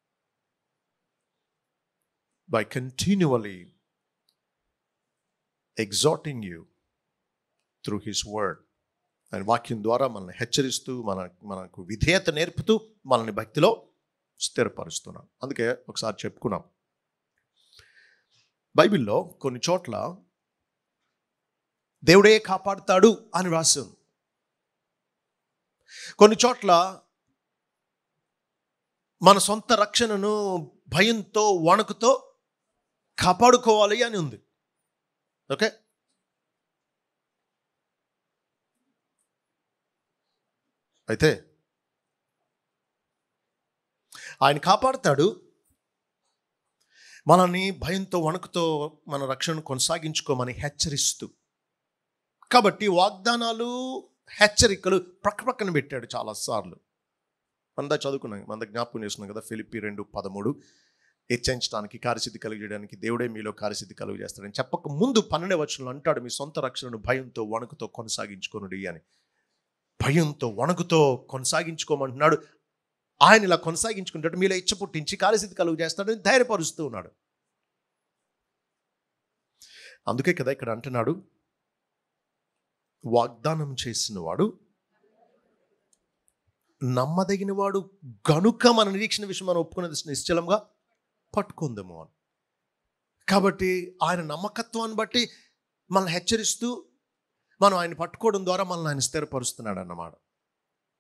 by continually exhorting you through his word ఆయన వాక్యం ద్వారా మనల్ని హెచ్చరిస్తూ మన మనకు విధేయత నేర్పుతూ మనల్ని భక్తిలో స్థిరపరుస్తున్నాం అందుకే ఒకసారి చెప్పుకున్నాం బైబిల్లో కొన్ని చోట్ల దేవుడే కాపాడుతాడు అని రాసి ఉంది కొన్ని చోట్ల మన సొంత రక్షణను భయంతో వణుకుతో కాపాడుకోవాలి అని ఉంది ఓకే అయితే ఆయన కాపాడుతాడు మనల్ని భయంతో వణుకుతో మన రక్షణను కొనసాగించుకోమని హెచ్చరిస్తూ కాబట్టి వాగ్దానాలు హెచ్చరికలు ప్రక్క ప్రక్కన పెట్టాడు చాలాసార్లు మందా చదువుకున్నాం మంద జ్ఞాపకం చేస్తున్నాం కదా ఫిలిపి రెండు పదమూడు హెచ్చరించడానికి కార్యసిద్ధి కలిగేయడానికి దేవుడే మీలో కార్యసిద్ధి కలుగు చేస్తాడని చెప్పక ముందు పన్నెండే వచనంలో అంటాడు మీ సొంత రక్షణను భయంతో వణుకుతో కొనసాగించుకొనుడి అని భయంతో వణుకుతో కొనసాగించుకోమంటున్నాడు ఆయన ఇలా కొనసాగించుకుంటాడు మీలో ఇచ్చ పుట్టించి కార్యసిద్ధి కలుగు చేస్తాడని ధైర్యపరుస్తూ ఉన్నాడు అందుకే కదా ఇక్కడ అంటున్నాడు వాగ్దానం చేసిన వాడు నమ్మదగిన వాడు గనుక మన నిరీక్షణ విషయం మనం ఒప్పుకున్నది నిశ్చలంగా పట్టుకుందాము అని కాబట్టి ఆయన నమ్మకత్వాన్ని బట్టి మనల్ని హెచ్చరిస్తూ మనం ఆయన పట్టుకోవడం ద్వారా మనల్ని ఆయన స్థిరపరుస్తున్నాడు అన్నమాట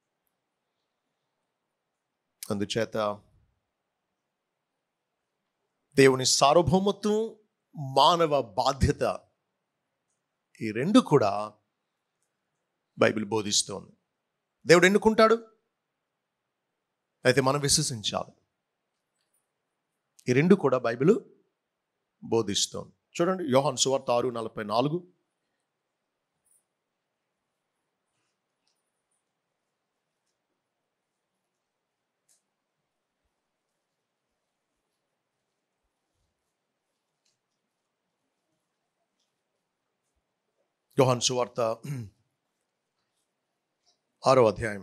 అందుచేత దేవుని సార్వభౌమత్వం మానవ బాధ్యత ఈ రెండు కూడా బైబిల్ బోధిస్తోంది దేవుడు ఎన్నుకుంటాడు అయితే మనం విశ్వసించాలి ఈ రెండు కూడా బైబిల్ బోధిస్తోంది చూడండి యోహాన్ సువార్త ఆరు నలభై నాలుగు యోహాన్ సువార్త ఆరో అధ్యాయం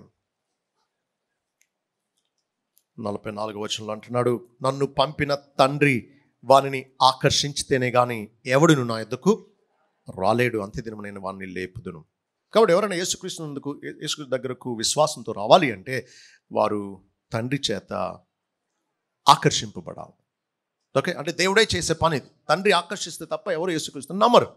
నలభై నాలుగు వచనంలో అంటున్నాడు నన్ను పంపిన తండ్రి వానిని ఆకర్షించితేనే గాని ఎవడును నా ఎద్దకు రాలేడు అంతే దినం నేను వాడిని లేపుదును కాబట్టి ఎవరైనా యేసుక్రీస్తునందుకు యేసుక్రీస్తు దగ్గరకు విశ్వాసంతో రావాలి అంటే వారు తండ్రి చేత ఆకర్షింపబడాలి ఓకే అంటే దేవుడే చేసే పని ఇది తండ్రి ఆకర్షిస్తే తప్ప ఎవరు యేసుక్రీస్తుని నమ్మరు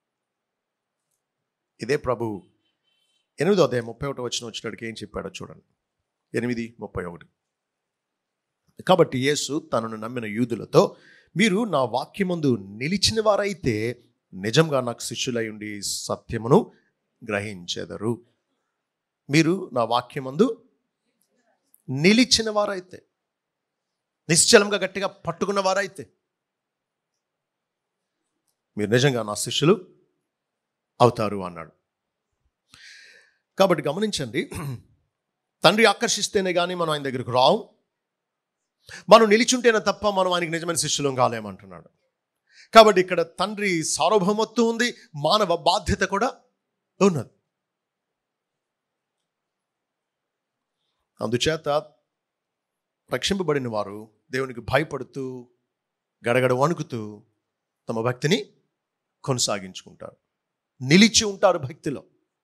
ఇదే ప్రభు ఎనిమిదో అధ్యాయం ముప్పై ఒకటి వచ్చిన వచ్చినడికి ఏం చెప్పాడో చూడండి ఎనిమిది ముప్పై ఒకటి కాబట్టి యేసు తనను నమ్మిన యూదులతో మీరు నా వాక్యమందు నిలిచిన వారైతే నిజంగా నాకు శిష్యులై ఉండి సత్యమును గ్రహించెదరు మీరు నా వాక్యమందు నిలిచిన వారైతే నిశ్చలంగా గట్టిగా పట్టుకున్న వారైతే మీరు నిజంగా నా శిష్యులు అవుతారు అన్నాడు కాబట్టి గమనించండి తండ్రి ఆకర్షిస్తేనే కానీ మనం ఆయన దగ్గరకు రావు మనం నిలిచుంటేనే తప్ప మనం ఆయనకి నిజమైన శిష్యులం కాలేమంటున్నాడు కాబట్టి ఇక్కడ తండ్రి సార్వభౌమత్వం ఉంది మానవ బాధ్యత కూడా ఉన్నది అందుచేత రక్షింపబడిన వారు దేవునికి భయపడుతూ గడగడ వణుకుతూ తమ భక్తిని కొనసాగించుకుంటారు నిలిచి ఉంటారు భక్తిలో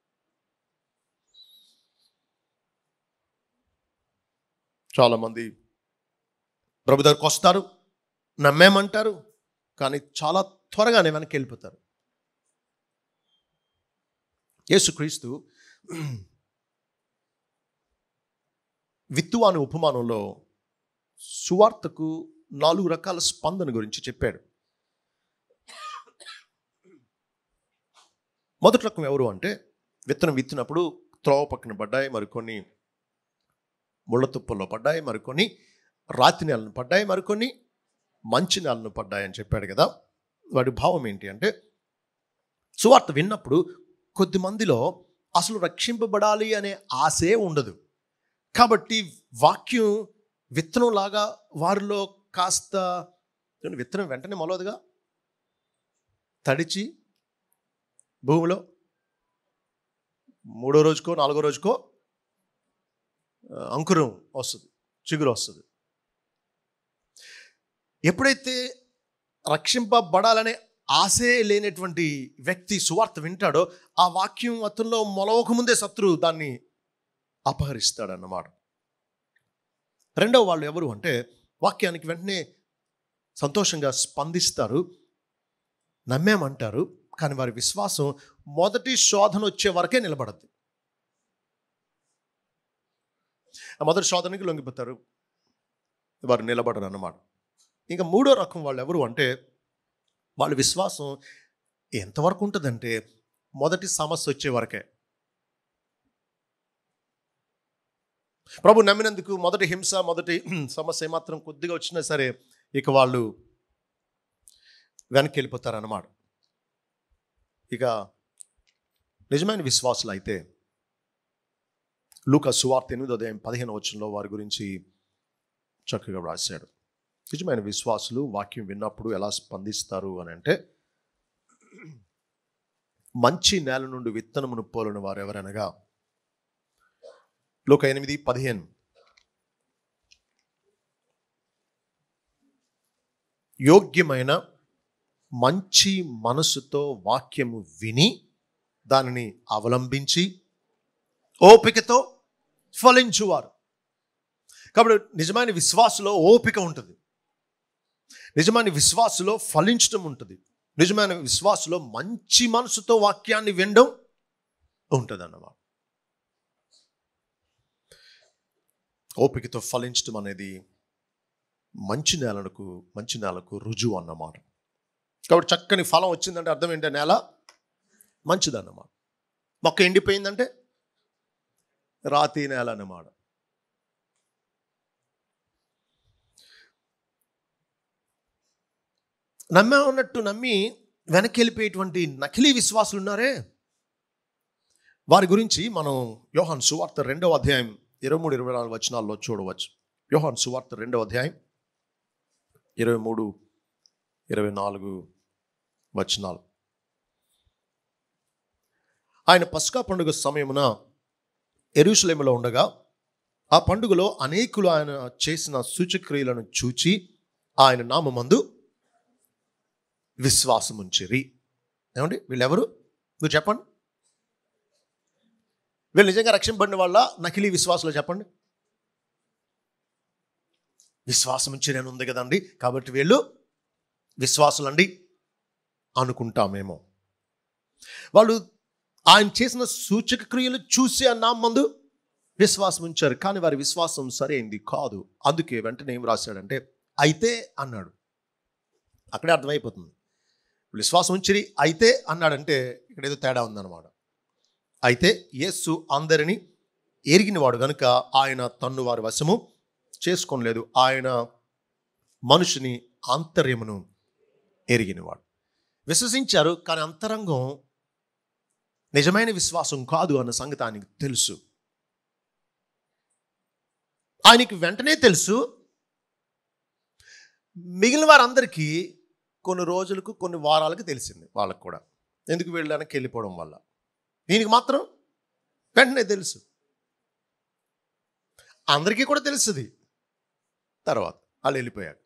చాలామంది ప్రభు దగ్గరకు వస్తారు నమ్మేమంటారు కానీ చాలా త్వరగానే వెనక్కి వెళ్ళిపోతారు యేసుక్రీస్తు విత్తు అనే ఉపమానంలో సువార్తకు నాలుగు రకాల స్పందన గురించి చెప్పాడు మొదటి రకం ఎవరు అంటే విత్తనం విత్తినప్పుడు త్రోవ పక్కన పడ్డాయి మరికొన్ని ముళ్ళ తుప్పల్లో పడ్డాయి మరికొన్ని రాతి నేలను పడ్డాయి మరికొన్ని మంచి నేలను పడ్డాయి అని చెప్పాడు కదా వాడి భావం ఏంటి అంటే సువార్త విన్నప్పుడు కొద్ది మందిలో అసలు రక్షింపబడాలి అనే ఆశే ఉండదు కాబట్టి వాక్యం విత్తనంలాగా వారిలో కాస్త చూడండి, విత్తనం వెంటనే మొలవదుగా తడిచి భూమిలో మూడో రోజుకో నాలుగో రోజుకో ఆ, అంకురం వస్తుంది చిగురు వస్తుంది ఎప్పుడైతే రక్షింపబడాలనే ఆశే లేనటువంటి వ్యక్తి సువార్త వింటాడో ఆ వాక్యం అతనిలో మొలవకముందే శత్రువు దాన్ని అపహరిస్తాడన్నమాట రెండవ వాళ్ళు ఎవరు అంటే వాక్యానికి వెంటనే సంతోషంగా స్పందిస్తారు నమ్మేమంటారు కానీ వారి విశ్వాసం మొదటి శోధన వచ్చే వరకే నిలబడద్ది ఆ మొదటి శోధనకి లొంగిపోతారు వారు నిలబడరు అన్నమాట ఇంకా మూడో రకం వాళ్ళు ఎవరు అంటే వాళ్ళ విశ్వాసం ఎంతవరకు ఉంటుందంటే మొదటి సమస్య వచ్చే వరకే ప్రభు నమ్మినందుకు మొదటి హింస మొదటి సమస్య మాత్రం కొద్దిగా వచ్చినా సరే ఇక వాళ్ళు వెనక్కి వెళ్ళిపోతారన్నమాట ఇక నిజమైన విశ్వాసులు అయితే లూకా సువార్త ఎనిమిదో అధ్యాయం పదిహేను వచనంలో వారి గురించి చక్కగా రాశాడు నిజమైన విశ్వాసులు వాక్యం విన్నప్పుడు ఎలా స్పందిస్తారు అని అంటే మంచి నేల నుండి విత్తనమును పోలిన వారు ఎవరనగా లోక ఎనిమిది పదిహేను యోగ్యమైన మంచి మనసుతో వాక్యము విని దానిని అవలంబించి ఓపికతో ఫలించువారు కాబట్టి నిజమైన విశ్వాసలో ఓపిక ఉంటుంది నిజమైన విశ్వాసలో ఫలించడం ఉంటుంది నిజమైన విశ్వాసలో మంచి మనసుతో వాక్యాన్ని వినడం ఉంటుంది అన్నమాట ఓపికతో ఫలించడం అనేది మంచి నేలకు మంచి నేలకు రుజువు అన్నమాట కాబట్టి చక్కని ఫలం వచ్చిందంటే అర్థం ఏంటి నేల మంచిదన్నమాట మొక్క ఎండిపోయిందంటే రాతి నేల అన్నమాట నమ్మే ఉన్నట్టు నమ్మి వెనక్కి వెళ్ళిపోయేటువంటి నకిలీ విశ్వాసులు ఉన్నారే వారి గురించి మనం యోహాన్ సువార్త రెండవ అధ్యాయం ఇరవై మూడు ఇరవై నాలుగు వచనాల్లో చూడవచ్చు యోహాన్ సువార్త రెండవ అధ్యాయం ఇరవై మూడు ఇరవై నాలుగు వచనాలు ఆయన పస్కా పండుగ సమయమున ఎరుషలేములో ఉండగా ఆ పండుగలో అనేకులు ఆయన చేసిన సూచక్రియలను చూచి ఆయన నామందు విశ్వాసం ఉంచిరి ఏమండి వీళ్ళెవరు మీరు చెప్పండి వీళ్ళు నిజంగా రక్షింపడిన వాళ్ళ నకిలీ విశ్వాసులు చెప్పండి విశ్వాసం ఉంచిరి అని ఉంది కదండి కాబట్టి వీళ్ళు విశ్వాసులండి అనుకుంటామేమో వాళ్ళు ఆయన చేసిన సూచక క్రియలు చూసి ఆ నామందు విశ్వాసం ఉంచారు కానీ వారి విశ్వాసం సరైంది కాదు అందుకే వెంటనే ఏం రాశాడంటే అయితే అన్నాడు అక్కడే అర్థమైపోతుంది విశ్వాసం ఉంచిరి అయితే అన్నాడంటే ఇక్కడ ఏదో తేడా ఉందన్నమాట అయితే యేసు అందరినీ ఎరిగినవాడు గనుక ఆయన తన్ను వారి వశము చేసుకోలేదు ఆయన మనుషుని ఆంతర్యమును ఎరిగినవాడు విశ్వసించారు కానీ అంతరంగం నిజమైన విశ్వాసం కాదు అన్న సంగతి ఆయనకు తెలుసు ఆయనకి వెంటనే తెలుసు మిగిలిన వారందరికీ కొన్ని రోజులకు కొన్ని వారాలకు తెలిసింది వాళ్ళకు కూడా ఎందుకు వీళ్ళు వెనక్కి వెళ్ళిపోవడం వల్ల దీనికి మాత్రం వెంటనే తెలుసు అందరికీ కూడా తెలుస్తుంది తర్వాత వాళ్ళు వెళ్ళిపోయారు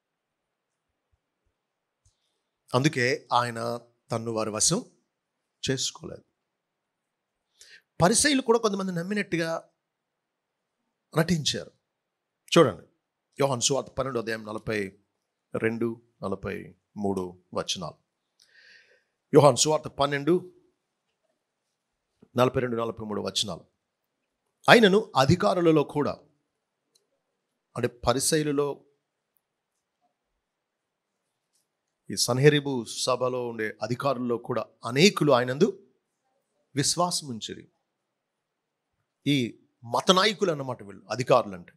అందుకే ఆయన తన్ను వారి వశం చేసుకోలేదు పరిసైలు కూడా కొంతమంది నమ్మినట్టుగా నటించారు చూడండి యోహన్ సువార్త పన్నెండు ఉదయం నలభై రెండు నలభై మూడు వచనాలు యోహాన్ సువార్త పన్నెండు నలభై రెండు నలభై మూడు వచనాలు అయినను అధికారులలో కూడా అంటే పరిశైలులో ఈ సన్హెరిబు సభలో ఉండే అధికారుల్లో కూడా అనేకులు ఆయనందు విశ్వాసం ఉంచిరి ఈ మత నాయకులు అన్నమాట వీళ్ళు అధికారులు అంటే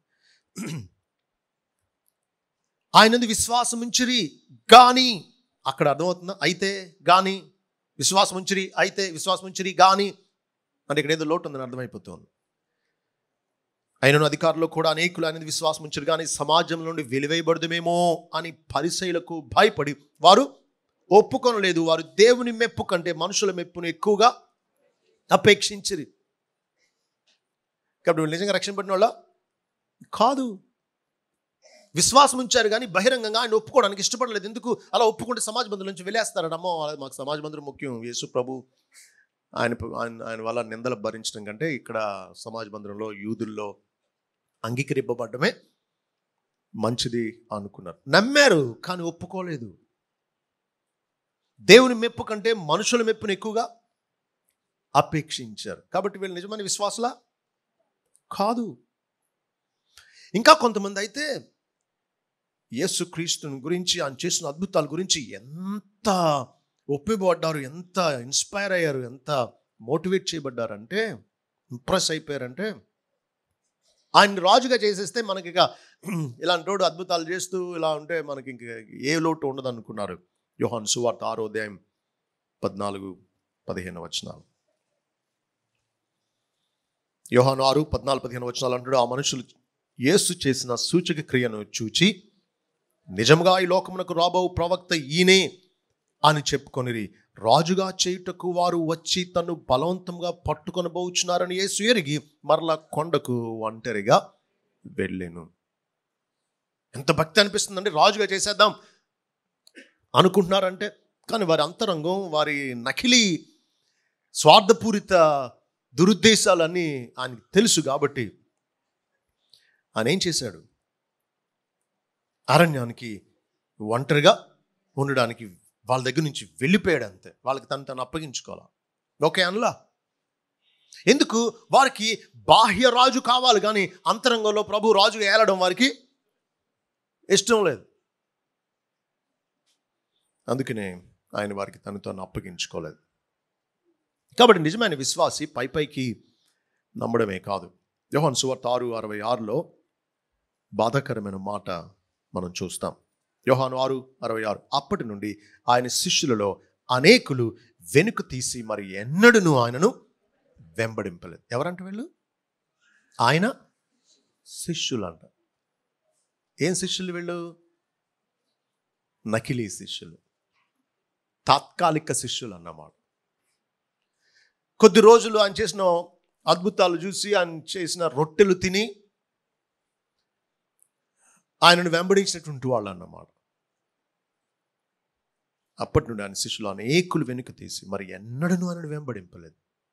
ఆయనందు విశ్వాసం ఉంచిరి గాని అక్కడ అర్థమవుతుందా అయితే గాని విశ్వాసం ఉంచిరి అయితే విశ్వాసం ఉంచిరి గాని అంటే ఇక్కడ ఏదో లోటు ఉందని అర్థమైపోతుంది ఆయనను అధికారులు కూడా అనేకులు అనేది విశ్వాసం ఉంచారు కానీ సమాజం నుండి వెలివేయబడదుమేమో అని పరిశైలకు భయపడి వారు ఒప్పుకొనలేదు వారు దేవుని మెప్పు కంటే మనుషుల మెప్పును ఎక్కువగా అపేక్షించిరి కాబట్టి వీళ్ళు నిజంగా రక్షణ పడిన వాళ్ళ కాదు విశ్వాసం ఉంచారు కానీ బహిరంగంగా ఆయన ఒప్పుకోవడానికి ఇష్టపడలేదు ఎందుకు అలా ఒప్పుకుంటే సమాజ బంధువుల నుంచి వెళ్ళేస్తారట అమ్మో మాకు సమాజ బంధువులు ముఖ్యం యేసు ప్రభు ఆయన ఆయన ఆయన వల్ల నిందలు భరించడం కంటే ఇక్కడ సమాజ బంధంలో యూదుల్లో అంగీకరింపబడమే మంచిది అనుకున్నారు నమ్మారు కానీ ఒప్పుకోలేదు దేవుని మెప్పు కంటే మనుషుల మెప్పును ఎక్కువగా అపేక్షించారు కాబట్టి వీళ్ళు నిజమైన విశ్వాసులా కాదు ఇంకా కొంతమంది అయితే యేసుక్రీస్తుని గురించి ఆయన చేసిన అద్భుతాల గురించి ఎంత ఒప్పిబడ్డారు ఎంత ఇన్స్పైర్ అయ్యారు ఎంత మోటివేట్ చేయబడ్డారంటే ఇంప్రెస్ అయిపోయారంటే ఆయన రాజుగా చేసేస్తే మనకి ఇక ఇలాంటి రోడ్డు అద్భుతాలు చేస్తూ ఇలా ఉంటే మనకి ఇంక ఏ లోటు ఉండదు అనుకున్నారు యోహాన్ సువార్త ఆరోదయం పద్నాలుగు పదిహేను వచనాలు యోహాను ఆరు పద్నాలుగు పదిహేను వచనాలు అంటాడు ఆ మనుషులు యేసు చేసిన సూచక క్రియను చూచి నిజంగా ఈ లోకమునకు రాబో ప్రవక్త ఈయనే అని చెప్పుకొనిరి రాజుగా చేయుటకు వారు వచ్చి తను బలవంతంగా పట్టుకొని పోవచ్చున్నారని యేసు ఎరిగి మరలా కొండకు ఒంటరిగా వెళ్ళాను ఎంత భక్తి అనిపిస్తుందండి రాజుగా చేసేద్దాం అనుకుంటున్నారంటే కానీ వారి అంతరంగం వారి నకిలీ స్వార్థపూరిత దురుద్దేశాలన్నీ ఆయనకి తెలుసు కాబట్టి ఆయన ఏం చేశాడు అరణ్యానికి ఒంటరిగా ఉండడానికి వాళ్ళ దగ్గర నుంచి వెళ్ళిపోయాడు అంతే వాళ్ళకి తను తను అప్పగించుకోవాలి ఓకే అనలా ఎందుకు వారికి బాహ్య రాజు కావాలి కానీ అంతరంగంలో ప్రభు రాజు ఏలడం వారికి ఇష్టం లేదు అందుకనే ఆయన వారికి తను తాను అప్పగించుకోలేదు కాబట్టి నిజమైన విశ్వాసి పై పైకి నమ్మడమే కాదు యోహన్ సువార్త ఆరు అరవై ఆరులో బాధాకరమైన మాట మనం చూస్తాం యోహాను ఆరు అరవై ఆరు అప్పటి నుండి ఆయన శిష్యులలో అనేకులు వెనుక తీసి మరి ఎన్నడూను ఆయనను వెంబడింపలేదు ఎవరంట వీళ్ళు ఆయన శిష్యులు అంట ఏం శిష్యులు వీళ్ళు నకిలీ శిష్యులు తాత్కాలిక శిష్యులు అన్నమాట కొద్ది రోజులు ఆయన చేసిన అద్భుతాలు చూసి ఆయన చేసిన రొట్టెలు తిని ఆయనను వెంబడించినటువంటి వాళ్ళు అన్నమాట అప్పటి నుండి ఆయన శిష్యులు అనేకులు వెనుక తీసి మరి ఎన్నడూ ఆయనను వెంబడింపలేదు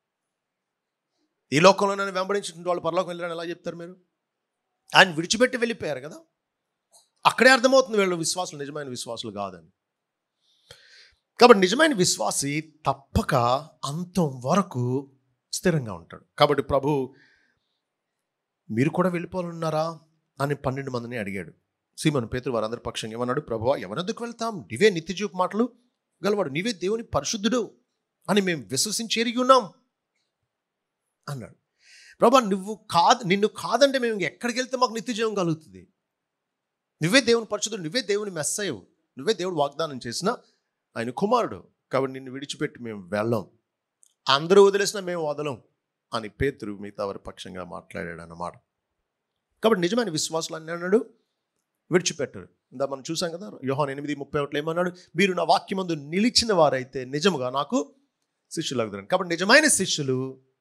ఈ లోకంలో నన్ను వెంబడించినటువంటి వాళ్ళు పరలోకం వెళ్ళారని ఎలా చెప్తారు మీరు ఆయన విడిచిపెట్టి వెళ్ళిపోయారు కదా అక్కడే అర్థమవుతుంది వీళ్ళు విశ్వాసులు నిజమైన విశ్వాసులు కాదని కాబట్టి నిజమైన విశ్వాసి తప్పక అంతం వరకు స్థిరంగా ఉంటాడు కాబట్టి ప్రభు మీరు కూడా వెళ్ళిపోవాలన్నారా అని పన్నెండు మందిని అడిగాడు సీమను పేతురు వారందరి పక్షంగా ఏమన్నాడు ప్రభు ఎవరెందుకు వెళ్తాం నీవే నిత్యజీవపు మాటలు గలవాడు నీవే దేవుని పరిశుద్ధుడు అని మేము విశ్వసించి ఎరిగి ఉన్నాం అన్నాడు ప్రభా నువ్వు కాదు నిన్ను కాదంటే మేము ఎక్కడికి వెళ్తే మాకు నిత్యజీవం కలుగుతుంది నువ్వే దేవుని పరిశుద్ధుడు నువ్వే దేవుని మెస్సయ్యవు నువ్వే దేవుడు వాగ్దానం చేసిన ఆయన కుమారుడు కాబట్టి నిన్ను విడిచిపెట్టి మేము వెళ్ళం అందరూ వదిలేసినా మేము వదలం అని పేతురు మిగతా వారి పక్షంగా మాట్లాడాడు అన్నమాట కాబట్టి నిజమైన విశ్వాసులు అని అన్నాడు విడిచిపెట్టరు ఇందా మనం చూసాం కదా యోహాన్ ఎనిమిది ముప్పై ఒకటి ఏమన్నాడు మీరు నా వాక్యమందు నిలిచిన వారైతే నిజముగా నాకు శిష్యులు అవుతారు కాబట్టి నిజమైన శిష్యులు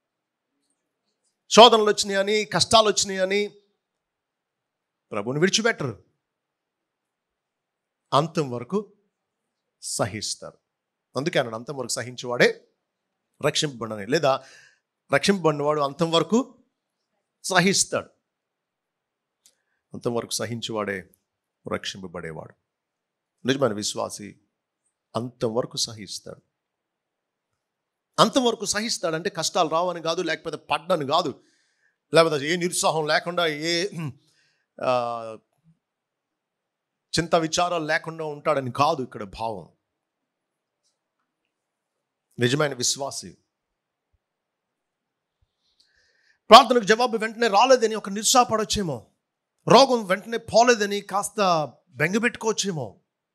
శోధనలు వచ్చినాయని కష్టాలు వచ్చినాయని ప్రభుని విడిచిపెట్టరు అంతం వరకు సహిస్తారు అందుకే అన్నాడు అంతం వరకు సహించేవాడే రక్షింపబడని లేదా రక్షింపబడినవాడు అంతం వరకు సహిస్తాడు అంతం వరకు సహించేవాడే రక్షింపబడేవాడు నిజమైన విశ్వాసి అంతం వరకు సహిస్తాడు అంతం వరకు సహిస్తాడంటే కష్టాలు రావని కాదు లేకపోతే పడ్డని కాదు లేకపోతే ఏ నిరుత్సాహం లేకుండా ఏ ఆ, చింత విచారాలు లేకుండా ఉంటాడని కాదు ఇక్కడ భావం నిజమైన విశ్వాసి ప్రార్థనకు జవాబు వెంటనే రాలేదని ఒక నిరుత్సాహపడొచ్చేమో రోగం వెంటనే పోలేదని కాస్త బెంగపెట్టుకోవచ్చేమో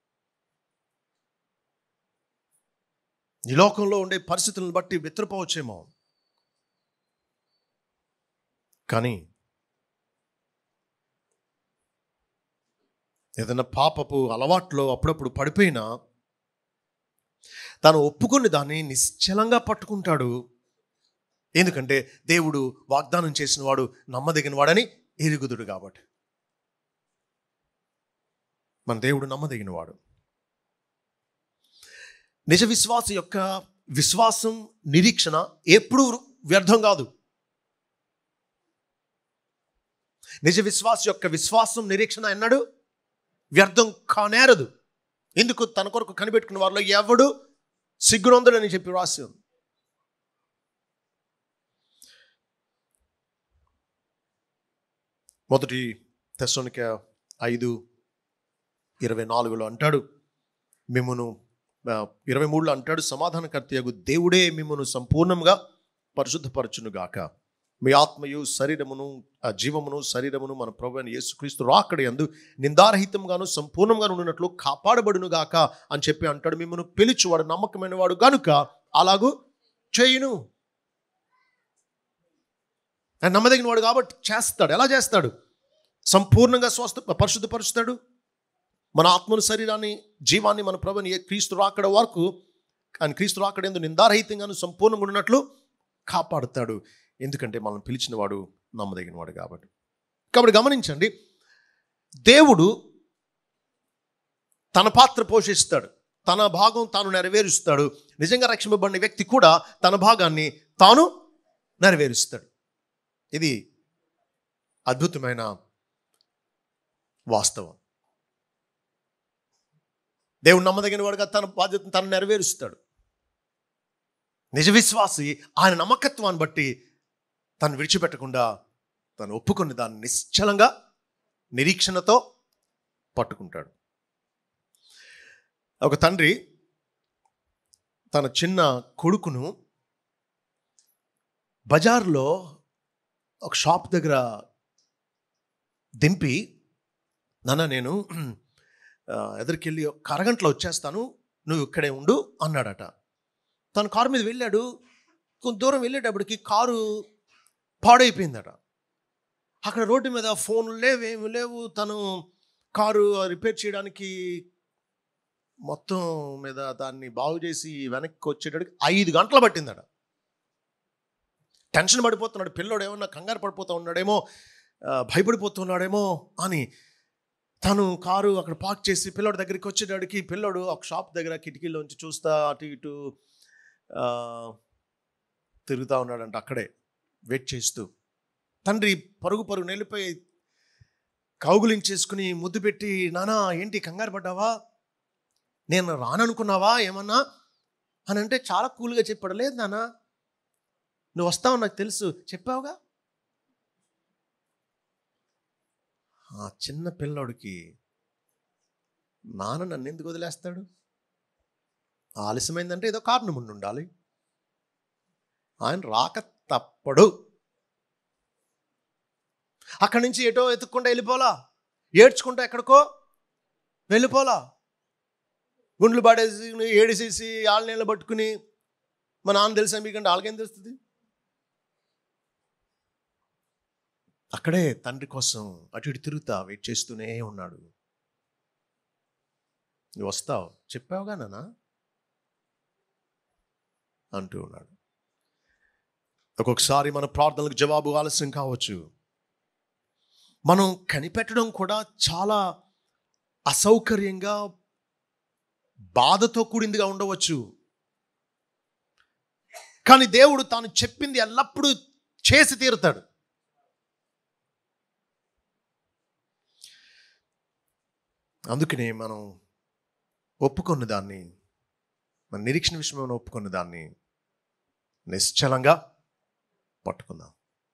ఈ లోకంలో ఉండే పరిస్థితులను బట్టి వెతురుపోవచ్చేమో కానీ ఏదైనా పాపపు అలవాట్లో అప్పుడప్పుడు పడిపోయినా తాను ఒప్పుకుని దాన్ని నిశ్చలంగా పట్టుకుంటాడు ఎందుకంటే దేవుడు వాగ్దానం చేసిన వాడు నమ్మదగిన వాడని ఎరుగుదుడు కాబట్టి మన దేవుడు నమ్మదగిన వాడు నిజ విశ్వాస యొక్క విశ్వాసం నిరీక్షణ ఎప్పుడూ వ్యర్థం కాదు నిజ విశ్వాస యొక్క విశ్వాసం నిరీక్షణ ఎన్నడు వ్యర్థం కానేరదు ఎందుకు తన కొరకు కనిపెట్టుకున్న వారిలో ఎవడు సిగ్గునొందడని చెప్పి రాసి ఉంది మొదటి తెస్సోనిక ఐదు ఇరవై నాలుగులో అంటాడు మిమ్మను ఆ, ఇరవై మూడులో అంటాడు సమాధానకర్తయగు దేవుడే మిమ్మను సంపూర్ణంగా పరిశుద్ధపరచును గాక మీ ఆత్మయు శరీరమును ఆ జీవమును శరీరమును మన ప్రభు అయిన యేసుక్రీస్తు రాకడ యందు నిందారహితంగాను సంపూర్ణంగా ఉన్నట్లు కాపాడబడును గాక అని చెప్పి అంటాడు మిమ్మల్ని పిలుచువాడు నమ్మకమైన వాడు గనుక అలాగూ చేయును ఆయన నమ్మదగిన వాడు కాబట్టి చేస్తాడు ఎలా చేస్తాడు సంపూర్ణంగా స్వస్థ పరిశుద్ధపరుస్తాడు మన ఆత్మను శరీరాన్ని జీవాన్ని మన ప్రభుని క్రీస్తు రాకడ వరకు ఆయన క్రీస్తు రాకడ ఎందు నిందారహితంగాను సంపూర్ణంగా ఉన్నట్లు కాపాడుతాడు ఎందుకంటే మనం పిలిచిన వాడు నమ్మదగిన వాడు కాబట్టి కాబట్టి గమనించండి దేవుడు తన పాత్ర పోషిస్తాడు తన భాగం తాను నెరవేరుస్తాడు నిజంగా రక్షింపబడిన వ్యక్తి కూడా తన భాగాన్ని తాను నెరవేరుస్తాడు ఇది అద్భుతమైన వాస్తవం దేవుడు నమ్మదగిన వాడుగా తన బాధ్యతను తను నెరవేరుస్తాడు నిజ విశ్వాసి ఆయన నమ్మకత్వాన్ని బట్టి తను విడిచిపెట్టకుండా తను ఒప్పుకొని దాన్ని నిశ్చలంగా నిరీక్షణతో పట్టుకుంటాడు ఒక తండ్రి తన చిన్న కొడుకును బజార్లో ఒక షాప్ దగ్గర దింపి నాన్న నేను ఆ, ఎదురుకెళ్ళి ఒక అరగంటలో వచ్చేస్తాను నువ్వు ఇక్కడే ఉండు అన్నాడట తను కారు మీద వెళ్ళాడు కొంత దూరం వెళ్ళేటప్పటికి కారు పాడైపోయిందట అక్కడ రోడ్డు మీద ఫోన్లు లేవు ఏమి లేవు తను కారు రిపేర్ చేయడానికి మొత్తం మీద దాన్ని బాగు చేసి వెనక్కి వచ్చేటప్పటికి ఐదు గంటలు పట్టిందట టెన్షన్ పడిపోతున్నాడు పిల్లోడు ఏమన్నా కంగారు పడిపోతూ ఉన్నాడేమో ఆ, భయపడిపోతున్నాడేమో అని తను కారు అక్కడ పార్క్ చేసి పిల్లోడి దగ్గరికి వచ్చేటడికి పిల్లోడు ఒక షాప్ దగ్గర కిటికీలోంచి చూస్తా అటు ఇటు ఆ, తిరుగుతూ ఉన్నాడంట అక్కడే వెయిట్ చేస్తూ తండ్రి పరుగు పరుగు నెల్లిపోయి కౌగులించేసుకుని ముద్దు పెట్టి నానా ఏంటి కంగారు పడ్డావా నేను రాననుకున్నావా ఏమన్నా అని అంటే చాలా కూల్గా చెప్పాడు లేదు నానా నువ్వు వస్తావు నాకు తెలుసు చెప్పావుగా ఆ చిన్న పిల్లోడికి నాన్న నన్ను ఎందుకు వదిలేస్తాడు ఆలస్యమైందంటే ఏదో కారణం ఉండి ఉండాలి ఆయన రాక తప్పడు అక్కడి నుంచి ఎటో ఎత్తుక్కుండా వెళ్ళిపోలా ఏడ్చుకుంటా ఎక్కడికో వెళ్ళిపోలా గుండ్లు పడేసి ఏడిసేసి ఆళ్ళ నీళ్ళు పట్టుకుని మా నాన్న తెలుసా మీకంటే వాళ్ళకేం తెలుస్తుంది అక్కడే తండ్రి కోసం అటు ఇటు తిరుగుతా వెయిట్ చేస్తూనే ఉన్నాడు నువ్వు వస్తావు చెప్పావుగా నాన్న అంటూ ఉన్నాడు ఒక్కొక్కసారి మన ప్రార్థనలకు జవాబు ఆలస్యం కావచ్చు మనం కనిపెట్టడం కూడా చాలా అసౌకర్యంగా బాధతో కూడిందిగా ఉండవచ్చు కానీ దేవుడు తాను చెప్పింది ఎల్లప్పుడూ చేసి తీరుతాడు అందుకనే మనం ఒప్పుకున్న దాన్ని మన నిరీక్షణ విషయంలో ఒప్పుకున్న దాన్ని నిశ్చలంగా పట్టుకుందాం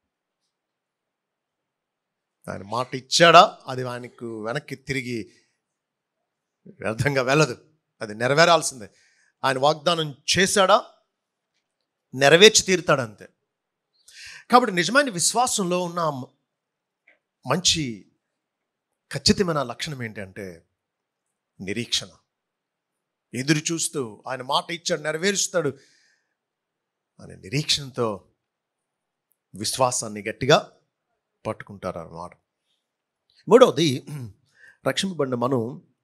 ఆయన మాట ఇచ్చాడా అది ఆయనకు వెనక్కి తిరిగి వ్యర్థంగా వెళ్ళదు అది నెరవేరాల్సిందే ఆయన వాగ్దానం చేశాడా నెరవేర్చి తీరుతాడు అంతే కాబట్టి నిజమైన విశ్వాసంలో ఉన్న మ- మంచి ఖచ్చితమైన లక్షణం ఏంటంటే నిరీక్షణ ఎదురు చూస్తూ ఆయన మాట ఇచ్చాడు నెరవేరుస్తాడు అనే నిరీక్షణతో విశ్వాసాన్ని గట్టిగా పట్టుకుంటారు అన్నమాట మూడవది రక్షింపబడిన మనం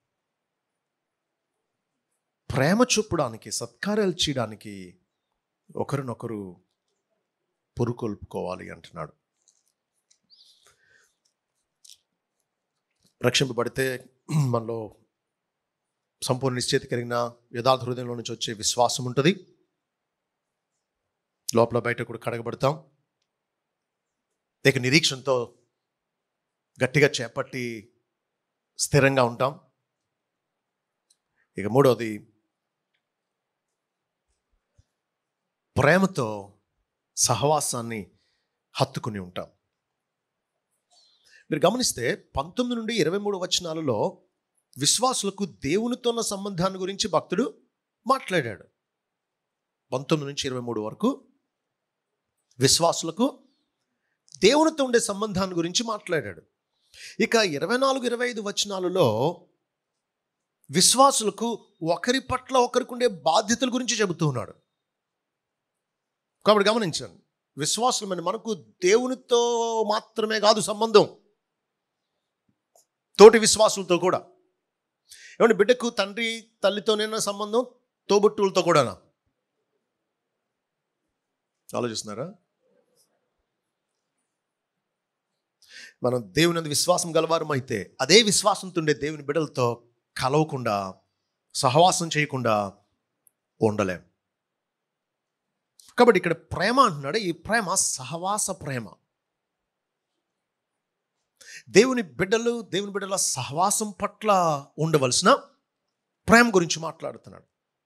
ప్రేమ చూపడానికి సత్కార్యాలు చేయడానికి ఒకరినొకరు పురుకొల్పుకోవాలి అంటున్నాడు రక్షింపబడితే మనలో సంపూర్ణ నిశ్చేతి కలిగిన యథార్థ హృదయంలో నుంచి వచ్చే విశ్వాసం ఉంటుంది లోపల బయట కూడా కడగబడతాం ఇక నిరీక్షణతో గట్టిగా చేపట్టి స్థిరంగా ఉంటాం ఇక మూడవది ప్రేమతో సహవాసాన్ని హత్తుకుని ఉంటాం మీరు గమనిస్తే పంతొమ్మిది నుండి ఇరవై మూడు వచనాలలో విశ్వాసులకు దేవునితో ఉన్న సంబంధాన్ని గురించి భక్తుడు మాట్లాడాడు పంతొమ్మిది నుంచి ఇరవై మూడు వరకు విశ్వాసులకు దేవునితో ఉండే సంబంధాన్ని గురించి మాట్లాడాడు ఇక ఇరవై నాలుగు ఇరవై ఐదు వచనాలలో విశ్వాసులకు ఒకరి పట్ల ఒకరికి ఉండే బాధ్యతల గురించి చెబుతూ ఉన్నాడు కాబట్టి గమనించండి విశ్వాసులమైన మనకు దేవునితో మాత్రమే కాదు సంబంధం తోటి విశ్వాసులతో కూడా ఏమంటే బిడ్డకు తండ్రి తల్లితోనేనా సంబంధం తోబుట్టువులతో కూడానా ఆలోచిస్తున్నారా మనం దేవుని యందు విశ్వాసం గలవారం అయితే అదే విశ్వాసంతో ఉండే దేవుని బిడ్డలతో కలవకుండా సహవాసం చేయకుండా ఉండలేం కాబట్టి ఇక్కడ ప్రేమ అంటున్నాడు ఈ ప్రేమ సహవాస ప్రేమ దేవుని బిడ్డలు దేవుని బిడ్డల సహవాసం పట్ల ఉండవలసిన ప్రేమ గురించి మాట్లాడుతున్నాడు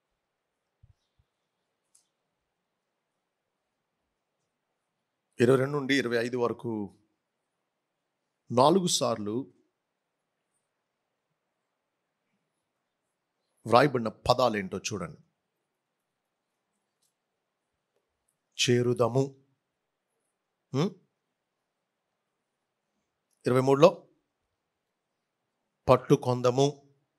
ఇరవై రెండు నుండి ఇరవై ఐదు వరకు నాలుగు సార్లు వ్రాయబడిన పదాలు ఏంటో చూడండి చేరుదము ఉం? ఇరవై మూడులో పట్టుకొందము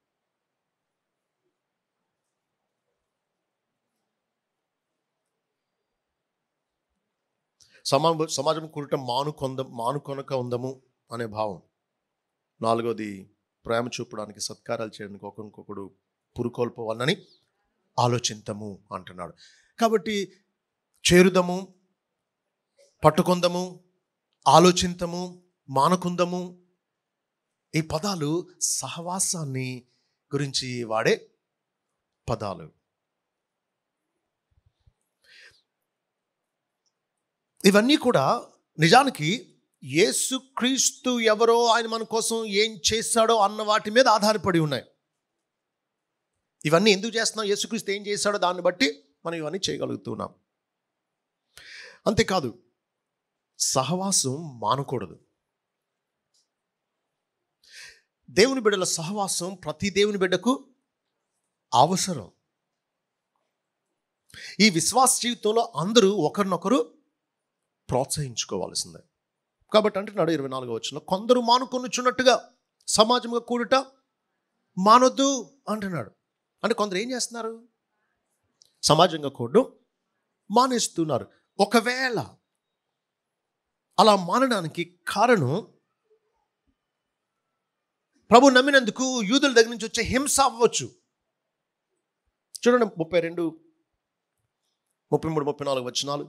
సమా సమాజం కూడట మానుకొంద మానుకొనక ఉందము అనే భావం నాలుగోది ప్రేమ చూపడానికి సత్కారాలు చేయడానికి ఒకరికొకడు పురుకోల్పోవాలని ఆలోచింతము అంటున్నాడు కాబట్టి చేరుదము పట్టుకొందము ఆలోచింతము మానకుందము ఈ పదాలు సహవాసాన్ని గురించి వాడే పదాలు ఇవన్నీ కూడా నిజానికి యేసుక్రీస్తు ఎవరో ఆయన మన కోసం ఏం చేశాడో అన్న వాటి మీద ఆధారపడి ఉన్నాయి ఇవన్నీ ఎందుకు చేస్తున్నాం యేసుక్రీస్తు ఏం చేశాడో దాన్ని బట్టి మనం ఇవన్నీ చేయగలుగుతున్నాం అంతేకాదు సహవాసం మానకూడదు దేవుని బిడ్డల సహవాసం ప్రతి దేవుని బిడ్డకు అవసరం ఈ విశ్వాస జీవితంలో అందరూ ఒకరినొకరు ప్రోత్సహించుకోవాల్సిందే కాబట్టి అంటున్నాడు ఇరవై నాలుగో వచ్చిన కొందరు మానుకొనుచున్నట్టుగా సమాజంగా కూడుట మానొద్దు అంటున్నాడు అంటే కొందరు ఏం చేస్తున్నారు సమాజంగా కూడడం మానేస్తున్నారు ఒకవేళ అలా మానడానికి కారణం ప్రభు నమ్మినందుకు యూదుల దగ్గర నుంచి వచ్చే హింస అవ్వచ్చు చూడండి ముప్పై రెండు ముప్పై మూడు ముప్పై నాలుగు వచనాలు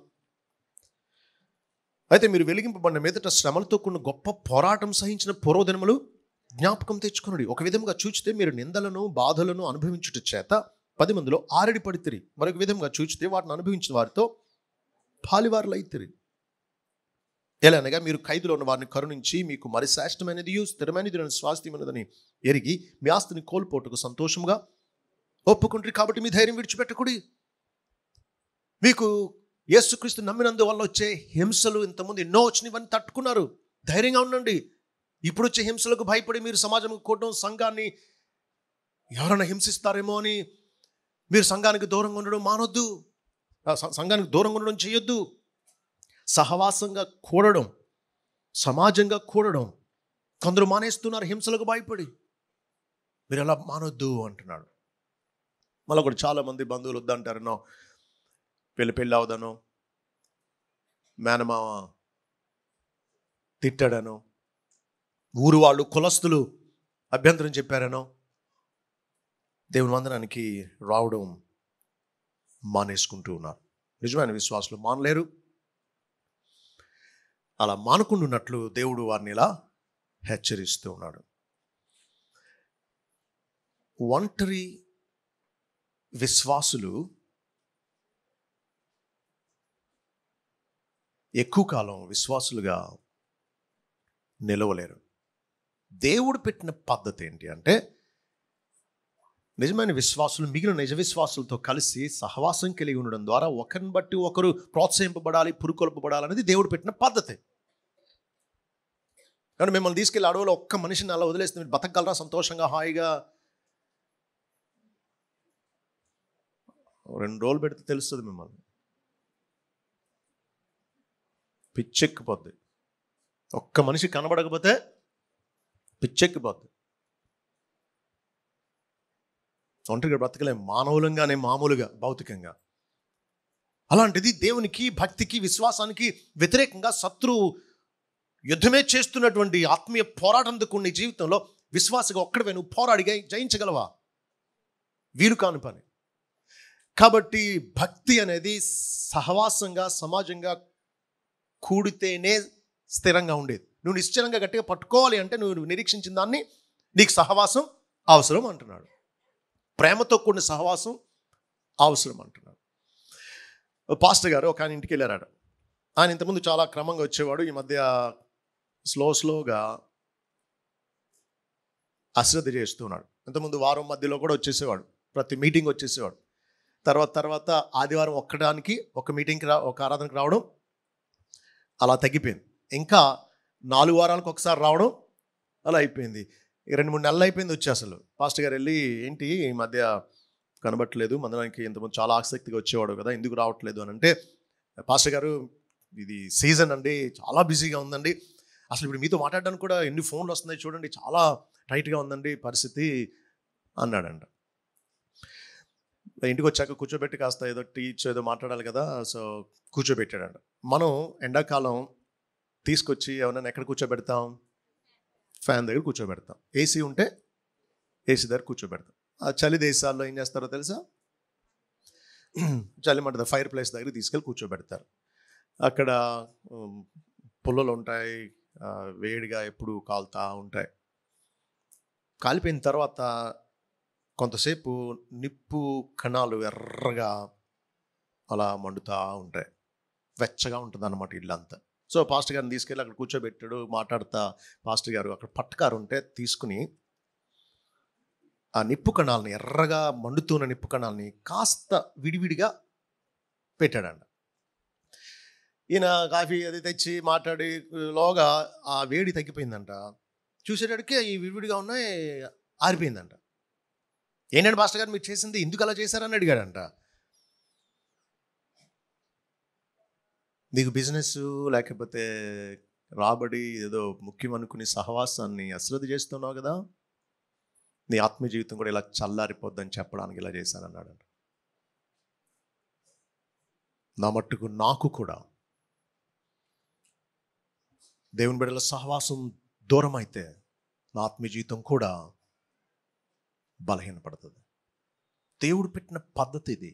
అయితే మీరు వెలిగింపబడిన మీదట శ్రమలతో కూడిన గొప్ప పోరాటం సహించిన పూర్వదినములు జ్ఞాపకం తెచ్చుకునుడి ఒక విధంగా చూచితే మీరు నిందలను బాధలను అనుభవించుట చేత పది మందిలో ఆరడి పడితిరి మరొక విధంగా చూచితే వాటిని అనుభవించిన వారితో పాలివారులు అయితిరి ఎలా అనగా మీరు ఖైదులో ఉన్న వారిని కరుణించి మీకు మరి శ్రేష్టమైనది స్థిరమైనది స్వాస్థ్యమైనదని ఎరిగి మీ ఆస్తిని కోల్పోటుకు సంతోషంగా ఒప్పుకుంటారు కాబట్టి మీ ధైర్యం విడిచిపెట్టకుడి మీకు యేసుక్రీస్తు నమ్మినందు వల్ల వచ్చే హింసలు ఇంతకుముందు ఎన్నో వచ్చినాయి ఇవన్నీ తట్టుకున్నారు ధైర్యంగా ఉండండి ఇప్పుడు వచ్చే హింసలకు భయపడి మీరు సమాజం కూడడం సంఘాన్ని ఎవరైనా హింసిస్తారేమో అని మీరు సంఘానికి దూరంగా ఉండడం మానొద్దు ఆ, స- సంఘానికి దూరంగా ఉండడం చేయొద్దు సహవాసంగా కూడడం సమాజంగా కూడడం కొందరు మానేస్తున్నారు హింసలకు భయపడి మీరు ఎలా మానొద్దు అంటున్నాడు మళ్ళీ కూడా చాలామంది బంధువులు వద్దంటారనో పెళ్ళి పెళ్ళి అవదనో మేనమామ తిట్టాడనో ఊరు వాళ్ళు కులస్తులు అభ్యంతరం చెప్పారనో దేవుని వందనానికి రావడం మానేసుకుంటూ ఉన్నారు నిజమైన విశ్వాసులు మానలేరు అలా మానుకుంటున్నట్లు దేవుడు వారిని ఇలా హెచ్చరిస్తూ ఉన్నాడు ఒంటరి విశ్వాసులు ఎక్కువ కాలం విశ్వాసులుగా నిలవలేరు దేవుడు పెట్టిన పద్ధతి ఏంటి అంటే నిజమైన విశ్వాసులు మిగిలిన నిజ విశ్వాసులతో కలిసి సహవాసం కలిగి ఉండడం ద్వారా ఒకరిని బట్టి ఒకరు ప్రోత్సహింపబడాలి పురుకొల్పబడాలి అనేది దేవుడు పెట్టిన పద్ధతి కానీ మిమ్మల్ని తీసుకెళ్ళి అడవిలో ఒక్క మనిషిని అలా వదిలేస్తే మీరు బతకగలరా సంతోషంగా హాయిగా రెండు రోజులు పెడితే తెలుస్తుంది మిమ్మల్ని పిచ్చెక్కిపోద్ది ఒక్క మనిషి కనబడకపోతే పిచ్చెక్కిపోద్ది ఒంటరిగా బ్రతకలేం మానవులంగానే మామూలుగా భౌతికంగా అలాంటిది దేవునికి భక్తికి విశ్వాసానికి వ్యతిరేకంగా శత్రువు యుద్ధమే చేస్తున్నటువంటి ఆత్మీయ పోరాటందుకు నీ జీవితంలో విశ్వాసగా ఒక్కడివే నువ్వు పోరాడిగా జయించగలవా వీలు కాని పని కాబట్టి భక్తి అనేది సహవాసంగా సమాజంగా కూడితేనే స్థిరంగా ఉండేది నువ్వు నిశ్చలంగా గట్టిగా పట్టుకోవాలి అంటే నువ్వు నిరీక్షించిన దాన్ని నీకు సహవాసం అవసరం అంటున్నాడు ప్రేమతో కూడిన సహవాసం అవసరం అంటున్నాడు పాస్టర్ గారు ఒక ఆయన ఇంటికి వెళ్ళారాడు ఆయన ఇంతకుముందు చాలా క్రమంగా వచ్చేవాడు ఈ మధ్య స్లో స్లోగా అశ్రద్ధ చేస్తున్నాడు ఇంతకుముందు వారం మధ్యలో కూడా వచ్చేసేవాడు ప్రతి మీటింగ్ వచ్చేసేవాడు తర్వాత తర్వాత ఆదివారం ఒక్కడానికి ఒక మీటింగ్కి రా ఒక ఆరాధనకి రావడం అలా తగ్గిపోయింది ఇంకా నాలుగు వారాలకు ఒకసారి రావడం అలా అయిపోయింది ఈ రెండు మూడు నెలలు అయిపోయింది వచ్చి అసలు పాస్టర్ గారు వెళ్ళి ఏంటి ఈ మధ్య కనబట్టలేదు మందడానికి ఇంతకుముందు చాలా ఆసక్తిగా వచ్చేవాడు కదా ఎందుకు రావట్లేదు అని అంటే పాస్టర్ గారు ఇది సీజన్ అండి చాలా బిజీగా ఉందండి అసలు ఇప్పుడు మీతో మాట్లాడడానికి కూడా ఎన్ని ఫోన్లు వస్తున్నాయి చూడండి చాలా టైట్గా ఉందండి పరిస్థితి అన్నాడంట ఇంటికి వచ్చాక కూర్చోబెట్టి కాస్త ఏదో టీచ్ ఏదో మాట్లాడాలి కదా సో కూర్చోబెట్టాడంట మనం ఎండాకాలం తీసుకొచ్చి ఎవరైనా ఎక్కడ కూర్చోబెడతాం ఫ్యాన్ దగ్గర కూర్చోబెడతాం ఏసీ ఉంటే ఏసీ దగ్గర కూర్చోబెడతాం ఆ చలి దేశాల్లో ఏం చేస్తారో తెలుసా చలి మంట ఫైర్ ప్లేస్ దగ్గర తీసుకెళ్ళి కూర్చోబెడతారు అక్కడ ఉమ్, పుల్లలు ఉంటాయి ఆ, వేడిగా ఎప్పుడు కాలుతా ఉంటాయి కాలిపోయిన తర్వాత కొంతసేపు నిప్పు కణాలు ఎర్రగా అలా మండుతూ ఉంటాయి వెచ్చగా ఉంటుంది అన్నమాట ఇల్లంతా సో పాస్టర్ గారిని తీసుకెళ్ళి అక్కడ కూర్చోబెట్టాడు మాట్లాడుతా పాస్టర్ గారు అక్కడ పట్టకారు ఉంటే తీసుకుని ఆ నిప్పు కణాలని ఎర్రగా మండుతున్న నిప్పు కణాలని కాస్త విడివిడిగా పెట్టాడంట ఈయన కాఫీ అది తెచ్చి మాట్లాడి లోగా ఆ వేడి తగ్గిపోయిందంట చూసేటడికి ఈ విడివిడిగా ఉన్నాయి ఆరిపోయిందంట ఏంటంటే పాస్టర్ గారు మీరు చేసింది ఎందుకు అలా చేశారని అడిగాడంట నీకు బిజినెస్ లేకపోతే రాబడి ఏదో ముఖ్యం అనుకుని సహవాసాన్ని అశ్రద్ధ చేస్తున్నావు కదా నీ ఆత్మీయ జీవితం కూడా ఇలా చల్లారిపోద్దని చెప్పడానికి ఇలా చేశానన్నాడు నా మట్టుకు నాకు కూడా దేవుని బిడ్డల సహవాసం దూరం అయితే నా ఆత్మీయ జీవితం కూడా బలహీనపడుతుంది దేవుడు పెట్టిన పద్ధతి ఇది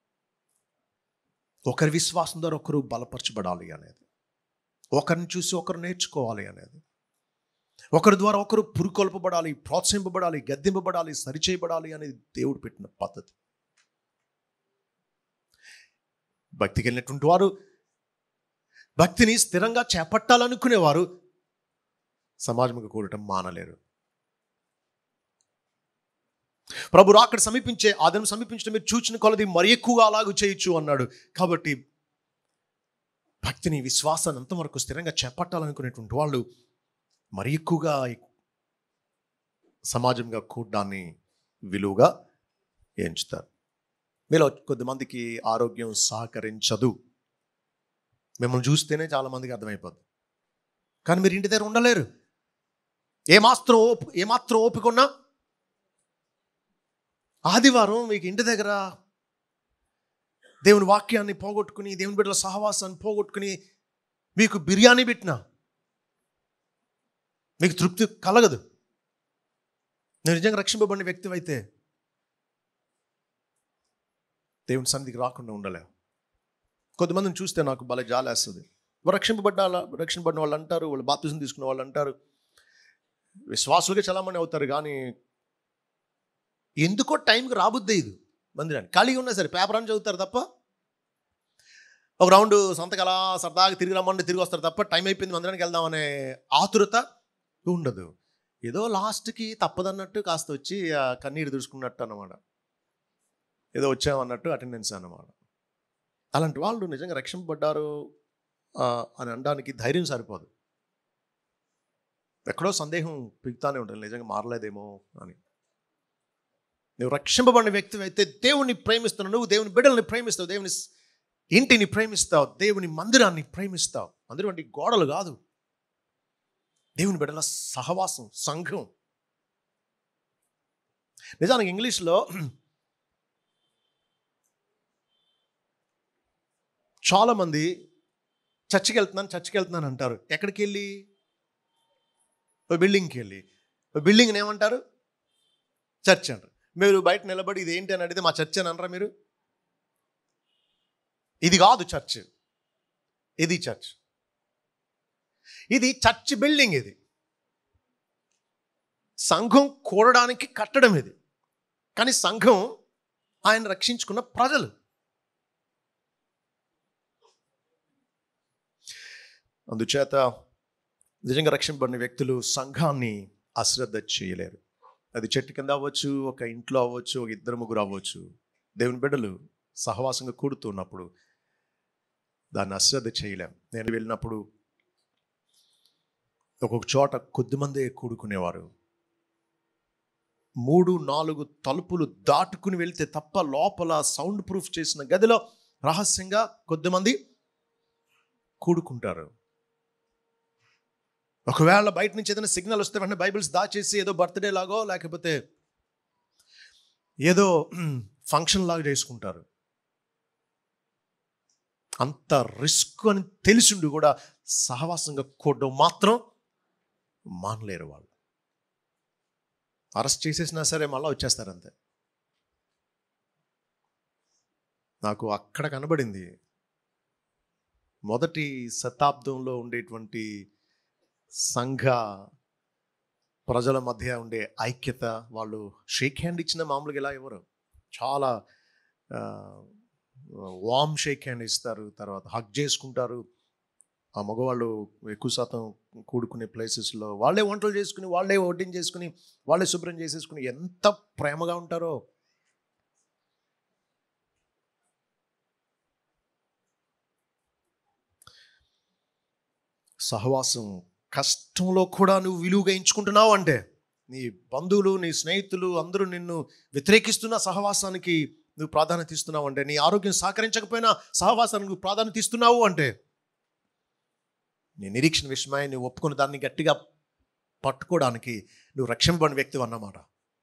ఒకరి విశ్వాసం ద్వారా ఒకరు బలపరచబడాలి అనేది ఒకరిని చూసి ఒకరు నేర్చుకోవాలి అనేది ఒకరి ద్వారా ఒకరు పురుకొల్పబడాలి ప్రోత్సహింపబడాలి గద్దెంపబడాలి సరిచేయబడాలి అనేది దేవుడు పెట్టిన పద్ధతి భక్తికి వెళ్ళినటువంటి వారు భక్తిని స్థిరంగా చేపట్టాలనుకునేవారు సమాజంగా కూడటం మానలేరు ప్రభు అక్కడ సమీపించే ఆదరణ సమీపించడం మీరు చూచిన కొలది మరి ఎక్కువగా అలాగూ చేయొచ్చు అన్నాడు కాబట్టి భక్తిని విశ్వాసాన్ని అంతవరకు స్థిరంగా చేపట్టాలనుకునేటువంటి వాళ్ళు మరి ఎక్కువగా సమాజంగా కూడ్డాన్ని విలువగా ఎంచుతారు మీలో కొద్దిమందికి ఆరోగ్యం సహకరించదు మిమ్మల్ని చూస్తేనే చాలా మందికి అర్థమైపోద్ది కానీ మీరు ఇంటి దగ్గర ఉండలేరు ఏమాత్రం ఓపు ఏమాత్రం ఓపిక ఉన్నా ఆదివారం మీకు ఇంటి దగ్గర దేవుని వాక్యాన్ని పోగొట్టుకుని దేవుని బిడ్డల సహవాసాన్ని పోగొట్టుకుని మీకు బిర్యానీ పెట్టినా మీకు తృప్తి కలగదు నేను నిజంగా రక్షింపబడిన వ్యక్తి అయితే దేవుని సన్నిధికి రాకుండా ఉండలేవు కొంతమందిని చూస్తే నాకు భలే జాలేస్తుంది రక్షింపబడ్డ రక్షింపబడిన వాళ్ళు అంటారు వాళ్ళు బాప్తిజం తీసుకున్న వాళ్ళు అంటారు విశ్వాసులుగా చాలామంది అవుతారు కానీ ఎందుకో టైంకి రాబుద్దే ఇది మందిరాన్ని ఖాళీగా ఉన్నా సరే పేపర్ అని చదువుతారు తప్ప ఒక రౌండ్ సంతకాల సరదాగా తిరిగి రమ్మంటే తిరిగి వస్తారు తప్ప టైం అయిపోయింది మందిరానికి వెళ్దామనే ఆతురత ఉండదు ఏదో లాస్ట్కి తప్పదన్నట్టు కాస్త వచ్చి ఆ కన్నీరు తుడుచుకున్నట్టు అన్నమాట ఏదో వచ్చామన్నట్టు అటెండెన్స్ అన్నమాట అలాంటి వాళ్ళు నిజంగా రక్షింపబడ్డారు ఆ, అని అనడానికి ధైర్యం సరిపోదు ఎక్కడో సందేహం పిగుతానే ఉంటుంది నిజంగా మారలేదేమో అని నువ్వు రక్షింపబడిన వ్యక్తి అయితే దేవుని ప్రేమిస్తున్నావు నువ్వు దేవుని బిడ్డల్ని ప్రేమిస్తావు దేవుని స్- ఇంటిని ప్రేమిస్తావు దేవుని మందిరాన్ని ప్రేమిస్తావు మందిరం అంటే గోడలు కాదు దేవుని బిడ్డల సహవాసం సంఘం నిజానికి ఇంగ్లీష్లో చాలామంది చర్చికి వెళ్తున్నాను చర్చికి వెళ్తున్నాను అంటారు ఎక్కడికి వెళ్ళి ఓ బిల్డింగ్కి వెళ్ళి ఓ బిల్డింగ్ని ఏమంటారు చర్చ్ అంటారు మీరు బయట నిలబడి ఇది ఏంటి అని అడిగితే మా చర్చ్ అని అనరా మీరు ఇది కాదు చర్చ్ ఇది చర్చ్ ఇది చర్చ్ బిల్డింగ్ ఇది సంఘం కూడడానికి కట్టడం ఇది కానీ సంఘం ఆయన రక్షించుకున్న ప్రజలు అందుచేత నిజంగా రక్షింపబడిన వ్యక్తులు సంఘాన్ని అశ్రద్ధ చేయలేరు అది చెట్టు కింద అవ్వచ్చు ఒక ఇంట్లో అవ్వచ్చు ఒక ఇద్దరు ముగ్గురు అవ్వచ్చు దేవుని బిడ్డలు సహవాసంగా కూడుతున్నప్పుడు దాన్ని అశ్రద్ధ చేయలేం నేను వెళ్ళినప్పుడు ఒక్కొక్క చోట కొద్దిమందే కూడుకునేవారు మూడు నాలుగు తలుపులు దాటుకుని వెళ్తే తప్ప లోపల సౌండ్ ప్రూఫ్ చేసిన గదిలో రహస్యంగా కొద్దిమంది కూడుకుంటారు ఒకవేళ బయట నుంచి ఏదైనా సిగ్నల్ వస్తే వెంటనే బైబిల్స్ దాచేసి ఏదో బర్త్డే లాగో లేకపోతే ఏదో ఫంక్షన్ లాగా చేసుకుంటారు అంత రిస్క్ అని తెలిసిండు కూడా సహవాసంగా కూడడం మాత్రం మానలేరు వాళ్ళు అరెస్ట్ చేసేసినా సరే మళ్ళీ వచ్చేస్తారు అంతే నాకు అక్కడ కనబడింది మొదటి శతాబ్దంలో ఉండేటువంటి సంఘ ప్రజల మధ్య ఉండే ఐక్యత వాళ్ళు షేక్ హ్యాండ్ ఇచ్చిన మామూలుగా ఇలా ఇవ్వరు చాలా వామ్ షేక్ హ్యాండ్ ఇస్తారు తర్వాత హక్ చేసుకుంటారు ఆ మగవాళ్ళు ఎక్కువ శాతం కూడుకునే ప్లేసెస్లో వాళ్ళే వంటలు చేసుకుని వాళ్ళే వడ్డింగ్ చేసుకుని వాళ్ళే శుభ్రం చేసేసుకుని ఎంత ప్రేమగా ఉంటారో సహవాసం కష్టంలో కూడా నువ్వు విలువగా ఎంచుకుంటున్నావు అంటే నీ బంధువులు నీ స్నేహితులు అందరూ నిన్ను వ్యతిరేకిస్తున్న సహవాసానికి నువ్వు ప్రాధాన్యత ఇస్తున్నావు అంటే నీ ఆరోగ్యం సహకరించకపోయినా సహవాసానికి నువ్వు ప్రాధాన్యత ఇస్తున్నావు అంటే నీ నిరీక్షణ విషయమై నువ్వు ఒప్పుకున్న దాన్ని గట్టిగా పట్టుకోవడానికి నువ్వు రక్షింపబడిన వ్యక్తి అన్నమాట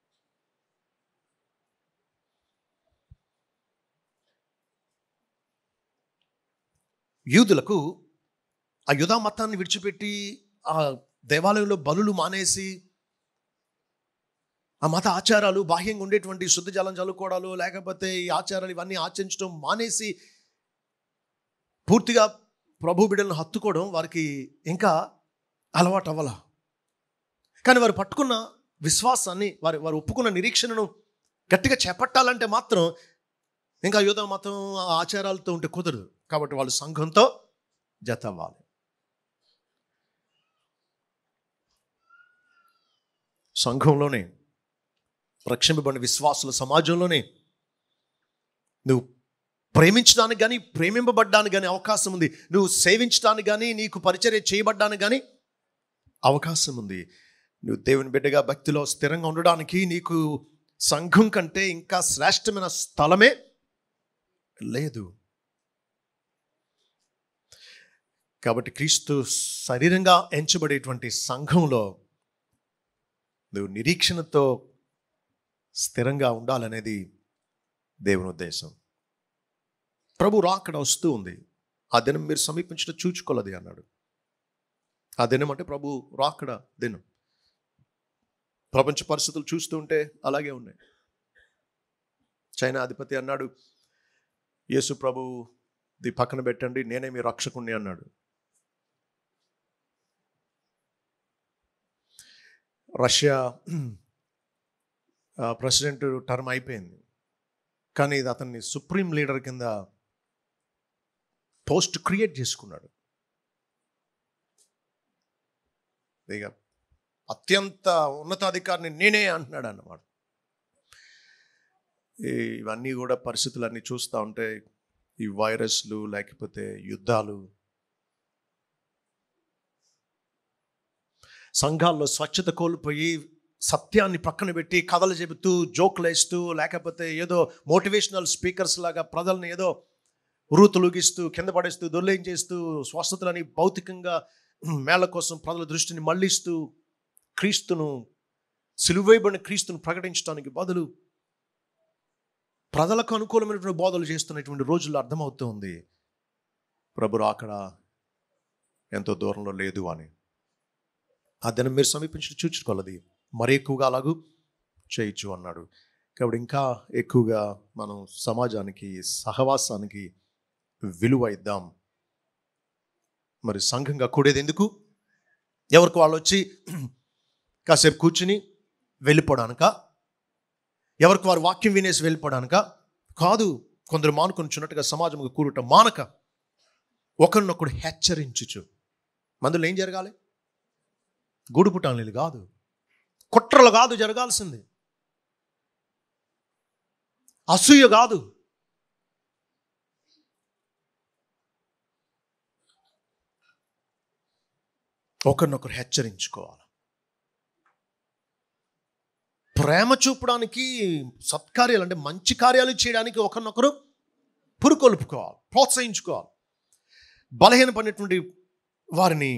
యూదులకు ఆ యుధా మతాన్ని విడిచిపెట్టి ఆ దేవాలయంలో బలులు మానేసి ఆ మత ఆచారాలు బాహ్యంగా ఉండేటువంటి శుద్ధ జలం చల్లుకోవడాలు లేకపోతే ఈ ఆచారాలు ఇవన్నీ ఆచరించడం మానేసి పూర్తిగా ప్రభు బిడ్డలను హత్తుకోవడం వారికి ఇంకా అలవాటు అవ్వాల కానీ వారు పట్టుకున్న విశ్వాసాన్ని వారి వారు ఒప్పుకున్న నిరీక్షణను గట్టిగా చేపట్టాలంటే మాత్రం ఇంకా యోధ మతం ఆ ఆచారాలతో ఉంటే కుదరదు కాబట్టి వాళ్ళు సంఘంతో జత అవ్వాలి సంఘంలోనే రక్షింపబడిన విశ్వాసుల సమాజంలోనే నువ్వు ప్రేమించడానికి కానీ ప్రేమింపబడ్డానికి కానీ అవకాశం ఉంది నువ్వు సేవించడానికి కానీ నీకు పరిచర్య చేయబడ్డానికి కానీ అవకాశం ఉంది నువ్వు దేవుని బిడ్డగా భక్తిలో స్థిరంగా ఉండడానికి నీకు సంఘం కంటే ఇంకా శ్రేష్టమైన స్థలమే లేదు కాబట్టి క్రీస్తు శరీరంగా ఎంచబడేటువంటి సంఘంలో నువ్వు నిరీక్షణతో స్థిరంగా ఉండాలనేది దేవుని ఉద్దేశం ప్రభు రాకడ వస్తూ ఉంది ఆ దినం మీరు సమీపించడం చూచుకోలది అన్నాడు ఆ దినం అంటే ప్రభు రాకడ దినం ప్రపంచ పరిస్థితులు చూస్తూ ఉంటే అలాగే ఉన్నాయి చైనా అధిపతి అన్నాడు యేసు ప్రభు ది పక్కన పెట్టండి నేనే మీ రక్షకుణ్ణి అన్నాడు రష్యా ప్రెసిడెంట్ టర్మ్ అయిపోయింది కానీ ఇది అతన్ని సుప్రీం లీడర్ కింద పోస్ట్ క్రియేట్ చేసుకున్నాడు ఇక అత్యంత ఉన్నతాధికారిని నేనే అంటున్నాడు అన్నమాట ఈ- ఇవన్నీ కూడా పరిస్థితులన్నీ చూస్తూ ఉంటే ఈ వైరస్లు లేకపోతే యుద్ధాలు సంఘాల్లో స్వచ్ఛత కోల్పోయి సత్యాన్ని పక్కన పెట్టి కథలు చెబుతూ జోకులు వేస్తూ లేకపోతే ఏదో మోటివేషనల్ స్పీకర్స్ లాగా ప్రజల్ని ఏదో ఉరుతులుగిస్తూ కింద పడేస్తూ దొర్లేంచేస్తూ స్వస్థతలని భౌతికంగా మేళ కోసం ప్రజల దృష్టిని మళ్ళిస్తూ క్రీస్తును సిలువైబడిన క్రీస్తును ప్రకటించడానికి బదులు ప్రజలకు అనుకూలమైనటువంటి బోధలు చేస్తున్నటువంటి రోజుల్లో అర్థమవుతూ ఉంది ప్రభు అక్కడ ఎంతో దూరంలో లేదు అని ఆ దినం మీరు సమీపించి చూచుకోవాలది మరి ఎక్కువగా అలాగూ చేయొచ్చు అన్నాడు కాబట్టి ఇంకా ఎక్కువగా మనం సమాజానికి సహవాసానికి విలువ ఇద్దాం మరి సంఘంగా కూడేది ఎందుకు ఎవరికి వాళ్ళు వచ్చి కాసేపు కూర్చుని వెళ్ళిపోవడానిక ఎవరికి వారు వాక్యం వినేసి వెళ్ళిపోవడానిక కాదు కొందరు మానుకొని చున్నట్టుగా సమాజంగా కూడటం మానక ఒకరినొకడు హెచ్చరించుచు మందులో ఏం జరగాలి గూడు పుట్టాలి కాదు కుట్రలు కాదు జరగాల్సింది అసూయ కాదు ఒకరినొకరు హెచ్చరించుకోవాలి ప్రేమ చూపడానికి సత్కార్యాలు అంటే మంచి కార్యాలు చేయడానికి ఒకరినొకరు పురుకొల్పుకోవాలి ప్రోత్సహించుకోవాలి బలహీనపడినటువంటి వారిని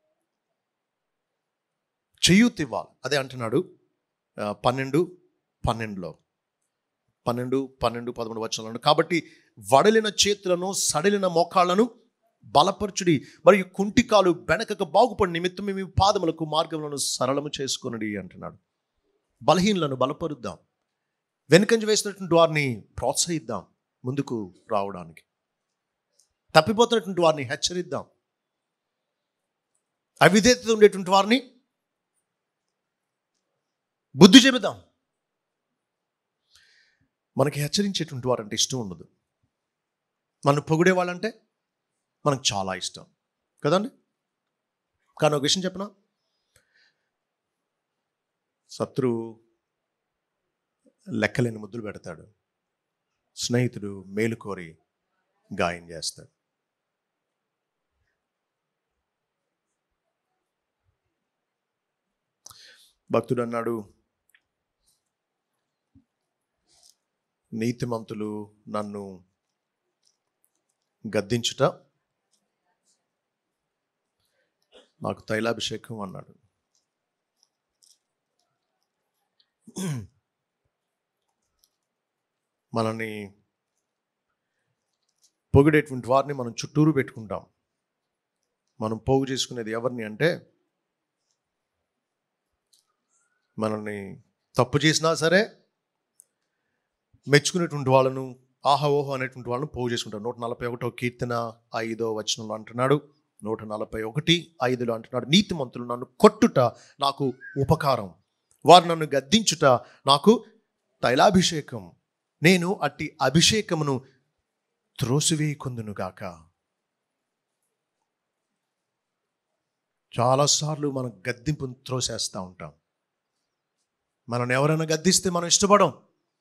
చేయూతి ఇవ్వాలి అదే అంటున్నాడు ఆ, పన్నెండు పన్నెండులో పన్నెండు పన్నెండు పదమూడు వచనాలు కాబట్టి వడలిన చేతులను సడలిన మోకాళ్లను బలపరచుడి మరియు కుంటికాలు వెనకక బాగుపడి నిమిత్తం మీ పాదములకు మార్గములను సరళము చేసుకొనుడి అంటున్నాడు బలహీనలను బలపరుద్దాం వెనుకంజ వేసినటువంటి వారిని ప్రోత్సహిద్దాం ముందుకు రావడానికి తప్పిపోతున్నటువంటి వారిని హెచ్చరిద్దాం అవిధేత ఉండేటువంటి వారిని బుద్ధి చెబుదాం మనకి హెచ్చరించేటువంటి వారంటే ఇష్టం ఉండదు మనం పొగిడే వాళ్ళంటే మనకు చాలా ఇష్టం కదండి కానీ ఒక విషయం చెప్పనా శత్రువు లెక్కలేని ముద్దులు పెడతాడు స్నేహితుడు మేలు కోరి గాయం చేస్తాడు భక్తుడు అన్నాడు నీతిమంతులు నన్ను గద్దించుట నాకు తైలాభిషేకం అన్నాడు మనల్ని పొగిడేటువంటి వారిని మనం చుట్టూరు పెట్టుకుంటాం మనం పోగు చేసుకునేది ఎవరిని అంటే మనల్ని తప్పు చేసినా సరే మెచ్చుకునేటువంటి వాళ్ళను ఆహా ఓహో అనేటువంటి వాళ్ళను పోగు చేసుకుంటారు నూట నలభై ఒకటో కీర్తన ఐదో వచనంలో అంటున్నాడు నూట నలభై ఒకటి ఐదులో అంటున్నాడు నీతిమంతులు నన్ను కొట్టుట నాకు ఉపకారం వారు నన్ను గద్దించుట నాకు తైలాభిషేకం నేను అట్టి అభిషేకమును త్రోసివేయకుందునుగాక చాలాసార్లు మనం గద్దింపును త్రోసేస్తూ ఉంటాం మనల్ని ఎవరైనా గద్దిస్తే మనం ఇష్టపడం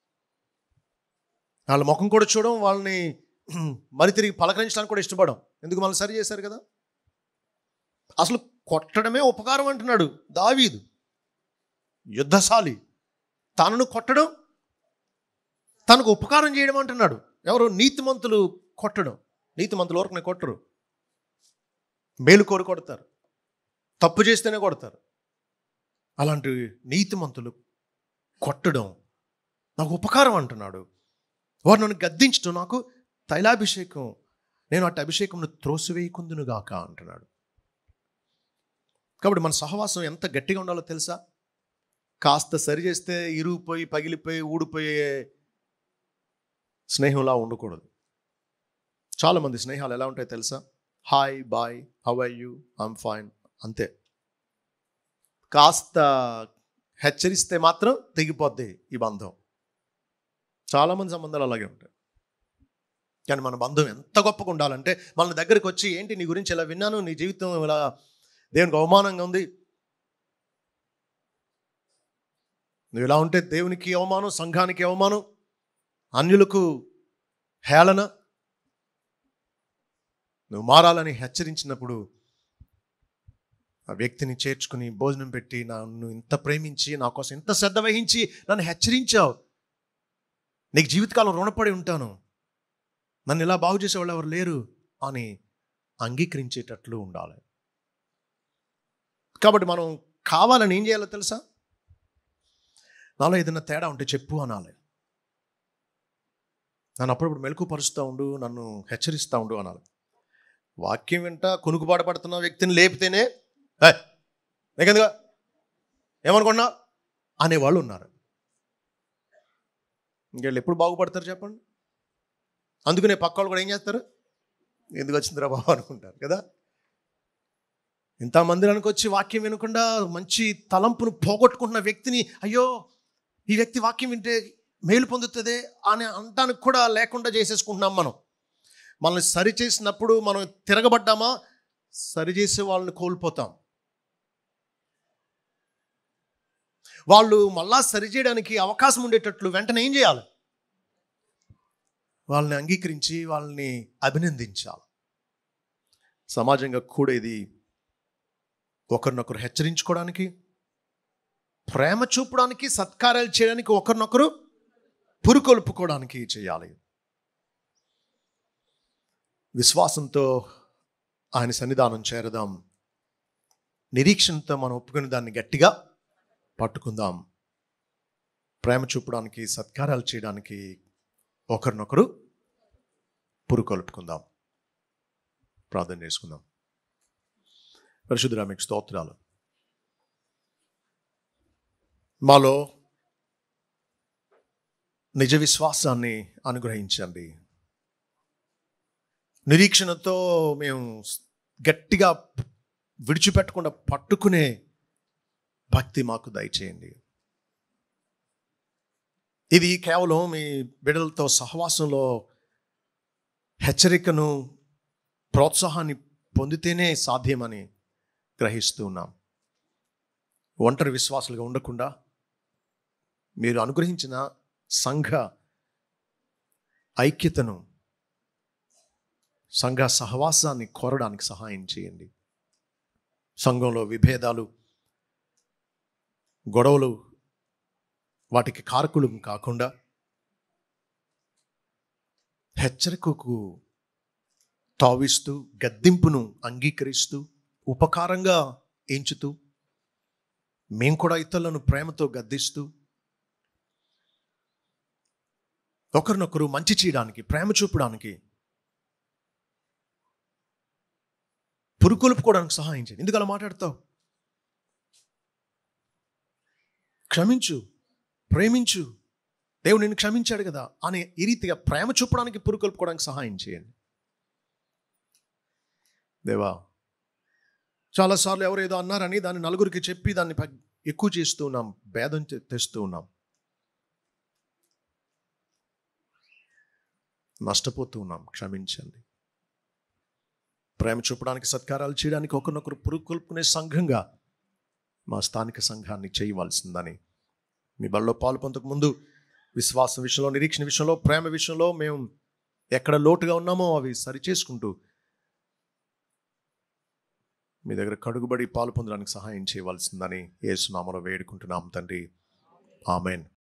వాళ్ళ ముఖం కూడా చూడడం వాళ్ళని మరి తిరిగి పలకరించడానికి కూడా ఇష్టపడం ఎందుకు మనం సరి చేశారు కదా అసలు కొట్టడమే ఉపకారం అంటున్నాడు దావీదు యుద్ధశాలి తనను కొట్టడం తనకు ఉపకారం చేయడం అంటున్నాడు ఎవరు నీతిమంతులు కొట్టడం నీతిమంతులు వరకు కొట్టరు మేలు కోరి కొడతారు తప్పు చేస్తేనే కొడతారు అలాంటి నీతిమంతులు కొట్టడం నాకు ఉపకారం అంటున్నాడు వారు నన్ను గద్దించడం నాకు తైలాభిషేకం నేను అట్టి అభిషేకంను త్రోసివేయకుందునుగాక అంటున్నాడు కాబట్టి మన సహవాసం ఎంత గట్టిగా ఉండాలో తెలుసా కాస్త సరి చేస్తే ఇరుగుపోయి పగిలిపోయి ఊడిపోయే స్నేహంలా ఉండకూడదు చాలామంది స్నేహాలు ఎలా ఉంటాయి తెలుసా hi boy how I you I'm fine అంతే కాస్త హెచ్చరిస్తే మాత్రం తెగిపోద్ది ఈ బంధం చాలామంది సంబంధాలు అలాగే ఉంటాయి కానీ మన బంధం ఎంత గొప్పగా ఉండాలంటే మన దగ్గరికి వచ్చి ఏంటి నీ గురించి ఇలా విన్నాను నీ జీవితం ఇలా దేవునికి అవమానంగా ఉంది నువ్వు ఇలా ఉంటే దేవునికి అవమానం సంఘానికి అవమానం అన్యులకు హేళన నువ్వు మారాలని హెచ్చరించినప్పుడు ఆ వ్యక్తిని చేర్చుకుని భోజనం పెట్టి నన్ను ఇంత ప్రేమించి నా కోసం ఇంత శ్రద్ధ వహించి నన్ను హెచ్చరించావు నీకు జీవితకాలం రుణపడి ఉంటాను నన్ను ఇలా బాగు చేసేవాళ్ళు ఎవరు లేరు అని అంగీకరించేటట్లు ఉండాలి కాబట్టి మనం కావాలని ఏం చేయాలో తెలుసా నాలో ఏదైనా తేడా ఉంటే చెప్పు అనాలి నన్ను అప్పుడప్పుడు మెలకుపరుస్తూ ఉండు నన్ను హెచ్చరిస్తూ ఉండు అనాలి వాక్యం వెంట కునుకుబాటు పడుతున్న వ్యక్తిని లేపితేనే "ఏయ్, నీకెందుగా ఏమనుకున్నా అనేవాళ్ళు ఉన్నారు ఇంకెళ్ళు ఎప్పుడు బాగుపడతారు చెప్పండి అందుకనే పక్క వాళ్ళు కూడా ఏం చేస్తారు ఎందుకు వచ్చిందిరా బాబు అనుకుంటారు కదా ఇంత మందిరానికి వచ్చి వాక్యం వినకుండా మంచి తలంపును పోగొట్టుకుంటున్న వ్యక్తిని అయ్యో ఈ వ్యక్తి వాక్యం వింటే మేలు పొందుతుంది అని అంటానికి కూడా లేకుండా చేసేసుకుంటున్నాం మనం మనల్ని సరి చేసినప్పుడు మనం తిరగబడ్డామా సరి చేసే వాళ్ళని కోల్పోతాం వాళ్ళు మళ్ళా సరి చేయడానికి అవకాశం ఉండేటట్లు వెంటనే ఏం చేయాలి వాళ్ళని అంగీకరించి వాళ్ళని అభినందించాలి సమాజంగా కూడా ఇది ఒకరినొకరు హెచ్చరించుకోవడానికి ప్రేమ చూపడానికి సత్కార్యాలు చేయడానికి ఒకరినొకరు పురుకొల్పుకోవడానికి చేయాలి విశ్వాసంతో ఆయన సన్నిధానం చేరదాం నిరీక్షణతో మనం ఒప్పుకుని దాన్ని గట్టిగా పట్టుకుందాం ప్రేమ చూపడానికి సత్కారాలు చేయడానికి ఒకరినొకరు పురుకొల్పుకుందాం ప్రార్థన చేసుకుందాం పరిశుద్ధురా మీకు స్తోత్రాలు మాలో నిజ విశ్వాసాన్ని అనుగ్రహించండి నిరీక్షణతో మేము గట్టిగా విడిచిపెట్టకుండా పట్టుకునే భక్తి మాకు దయచేయండి ఇది కేవలం మీ బిడ్డలతో సహవాసంలో హెచ్చరికను ప్రోత్సాహాన్ని పొందితేనే సాధ్యమని గ్రహిస్తూ ఉన్నాం ఒంటరి విశ్వాసులుగా ఉండకుండా మీరు అనుగ్రహించిన సంఘ ఐక్యతను సంఘ సహవాసాన్ని కోరడానికి సహాయం చేయండి సంఘంలో విభేదాలు గొడవలు వాటికి కారకులు కాకుండా హెచ్చరికకు తావిస్తూ గద్దింపును అంగీకరిస్తూ ఉపకారంగా ఎంచుతూ మేము కూడా ఇతరులను ప్రేమతో గద్దిస్తూ ఒకరినొకరు మంచి చేయడానికి ప్రేమ చూపడానికి పురుకొలుపుకోవడానికి సహాయం చేయండి ఎందుకు అలా మాట్లాడతావు క్షమించు ప్రేమించు దేవుడు నిన్ను క్షమించాడు కదా అని ఈ రీతిగా ప్రేమ చూపడానికి పురుకొల్పుకోవడానికి సహాయం చేయండి దేవా చాలాసార్లు ఎవరు ఏదో అన్నారని దాన్ని నలుగురికి చెప్పి దాన్ని ప- ఎక్కువ చేస్తూ ఉన్నాం భేదం తె- తెస్తూ ఉన్నాం నష్టపోతూ ఉన్నాం క్షమించండి ప్రేమ చూపడానికి సత్కారాలు చేయడానికి ఒకరినొకరు పురుకొల్పుకునే సంఘంగా మా స్థానిక సంఘాన్ని చేయవలసిందని మీ బళ్ళలో పాలు పొందక ముందు విశ్వాసం విషయంలో నిరీక్షణ విషయంలో ప్రేమ విషయంలో మేము ఎక్కడ లోటుగా ఉన్నామో అవి సరి చేసుకుంటూ మీ దగ్గర కడుగుబడి పాలు పొందడానికి సహాయం చేయవలసిందని ఏసునామలో వేడుకుంటున్నాం తండ్రి ఆమెన్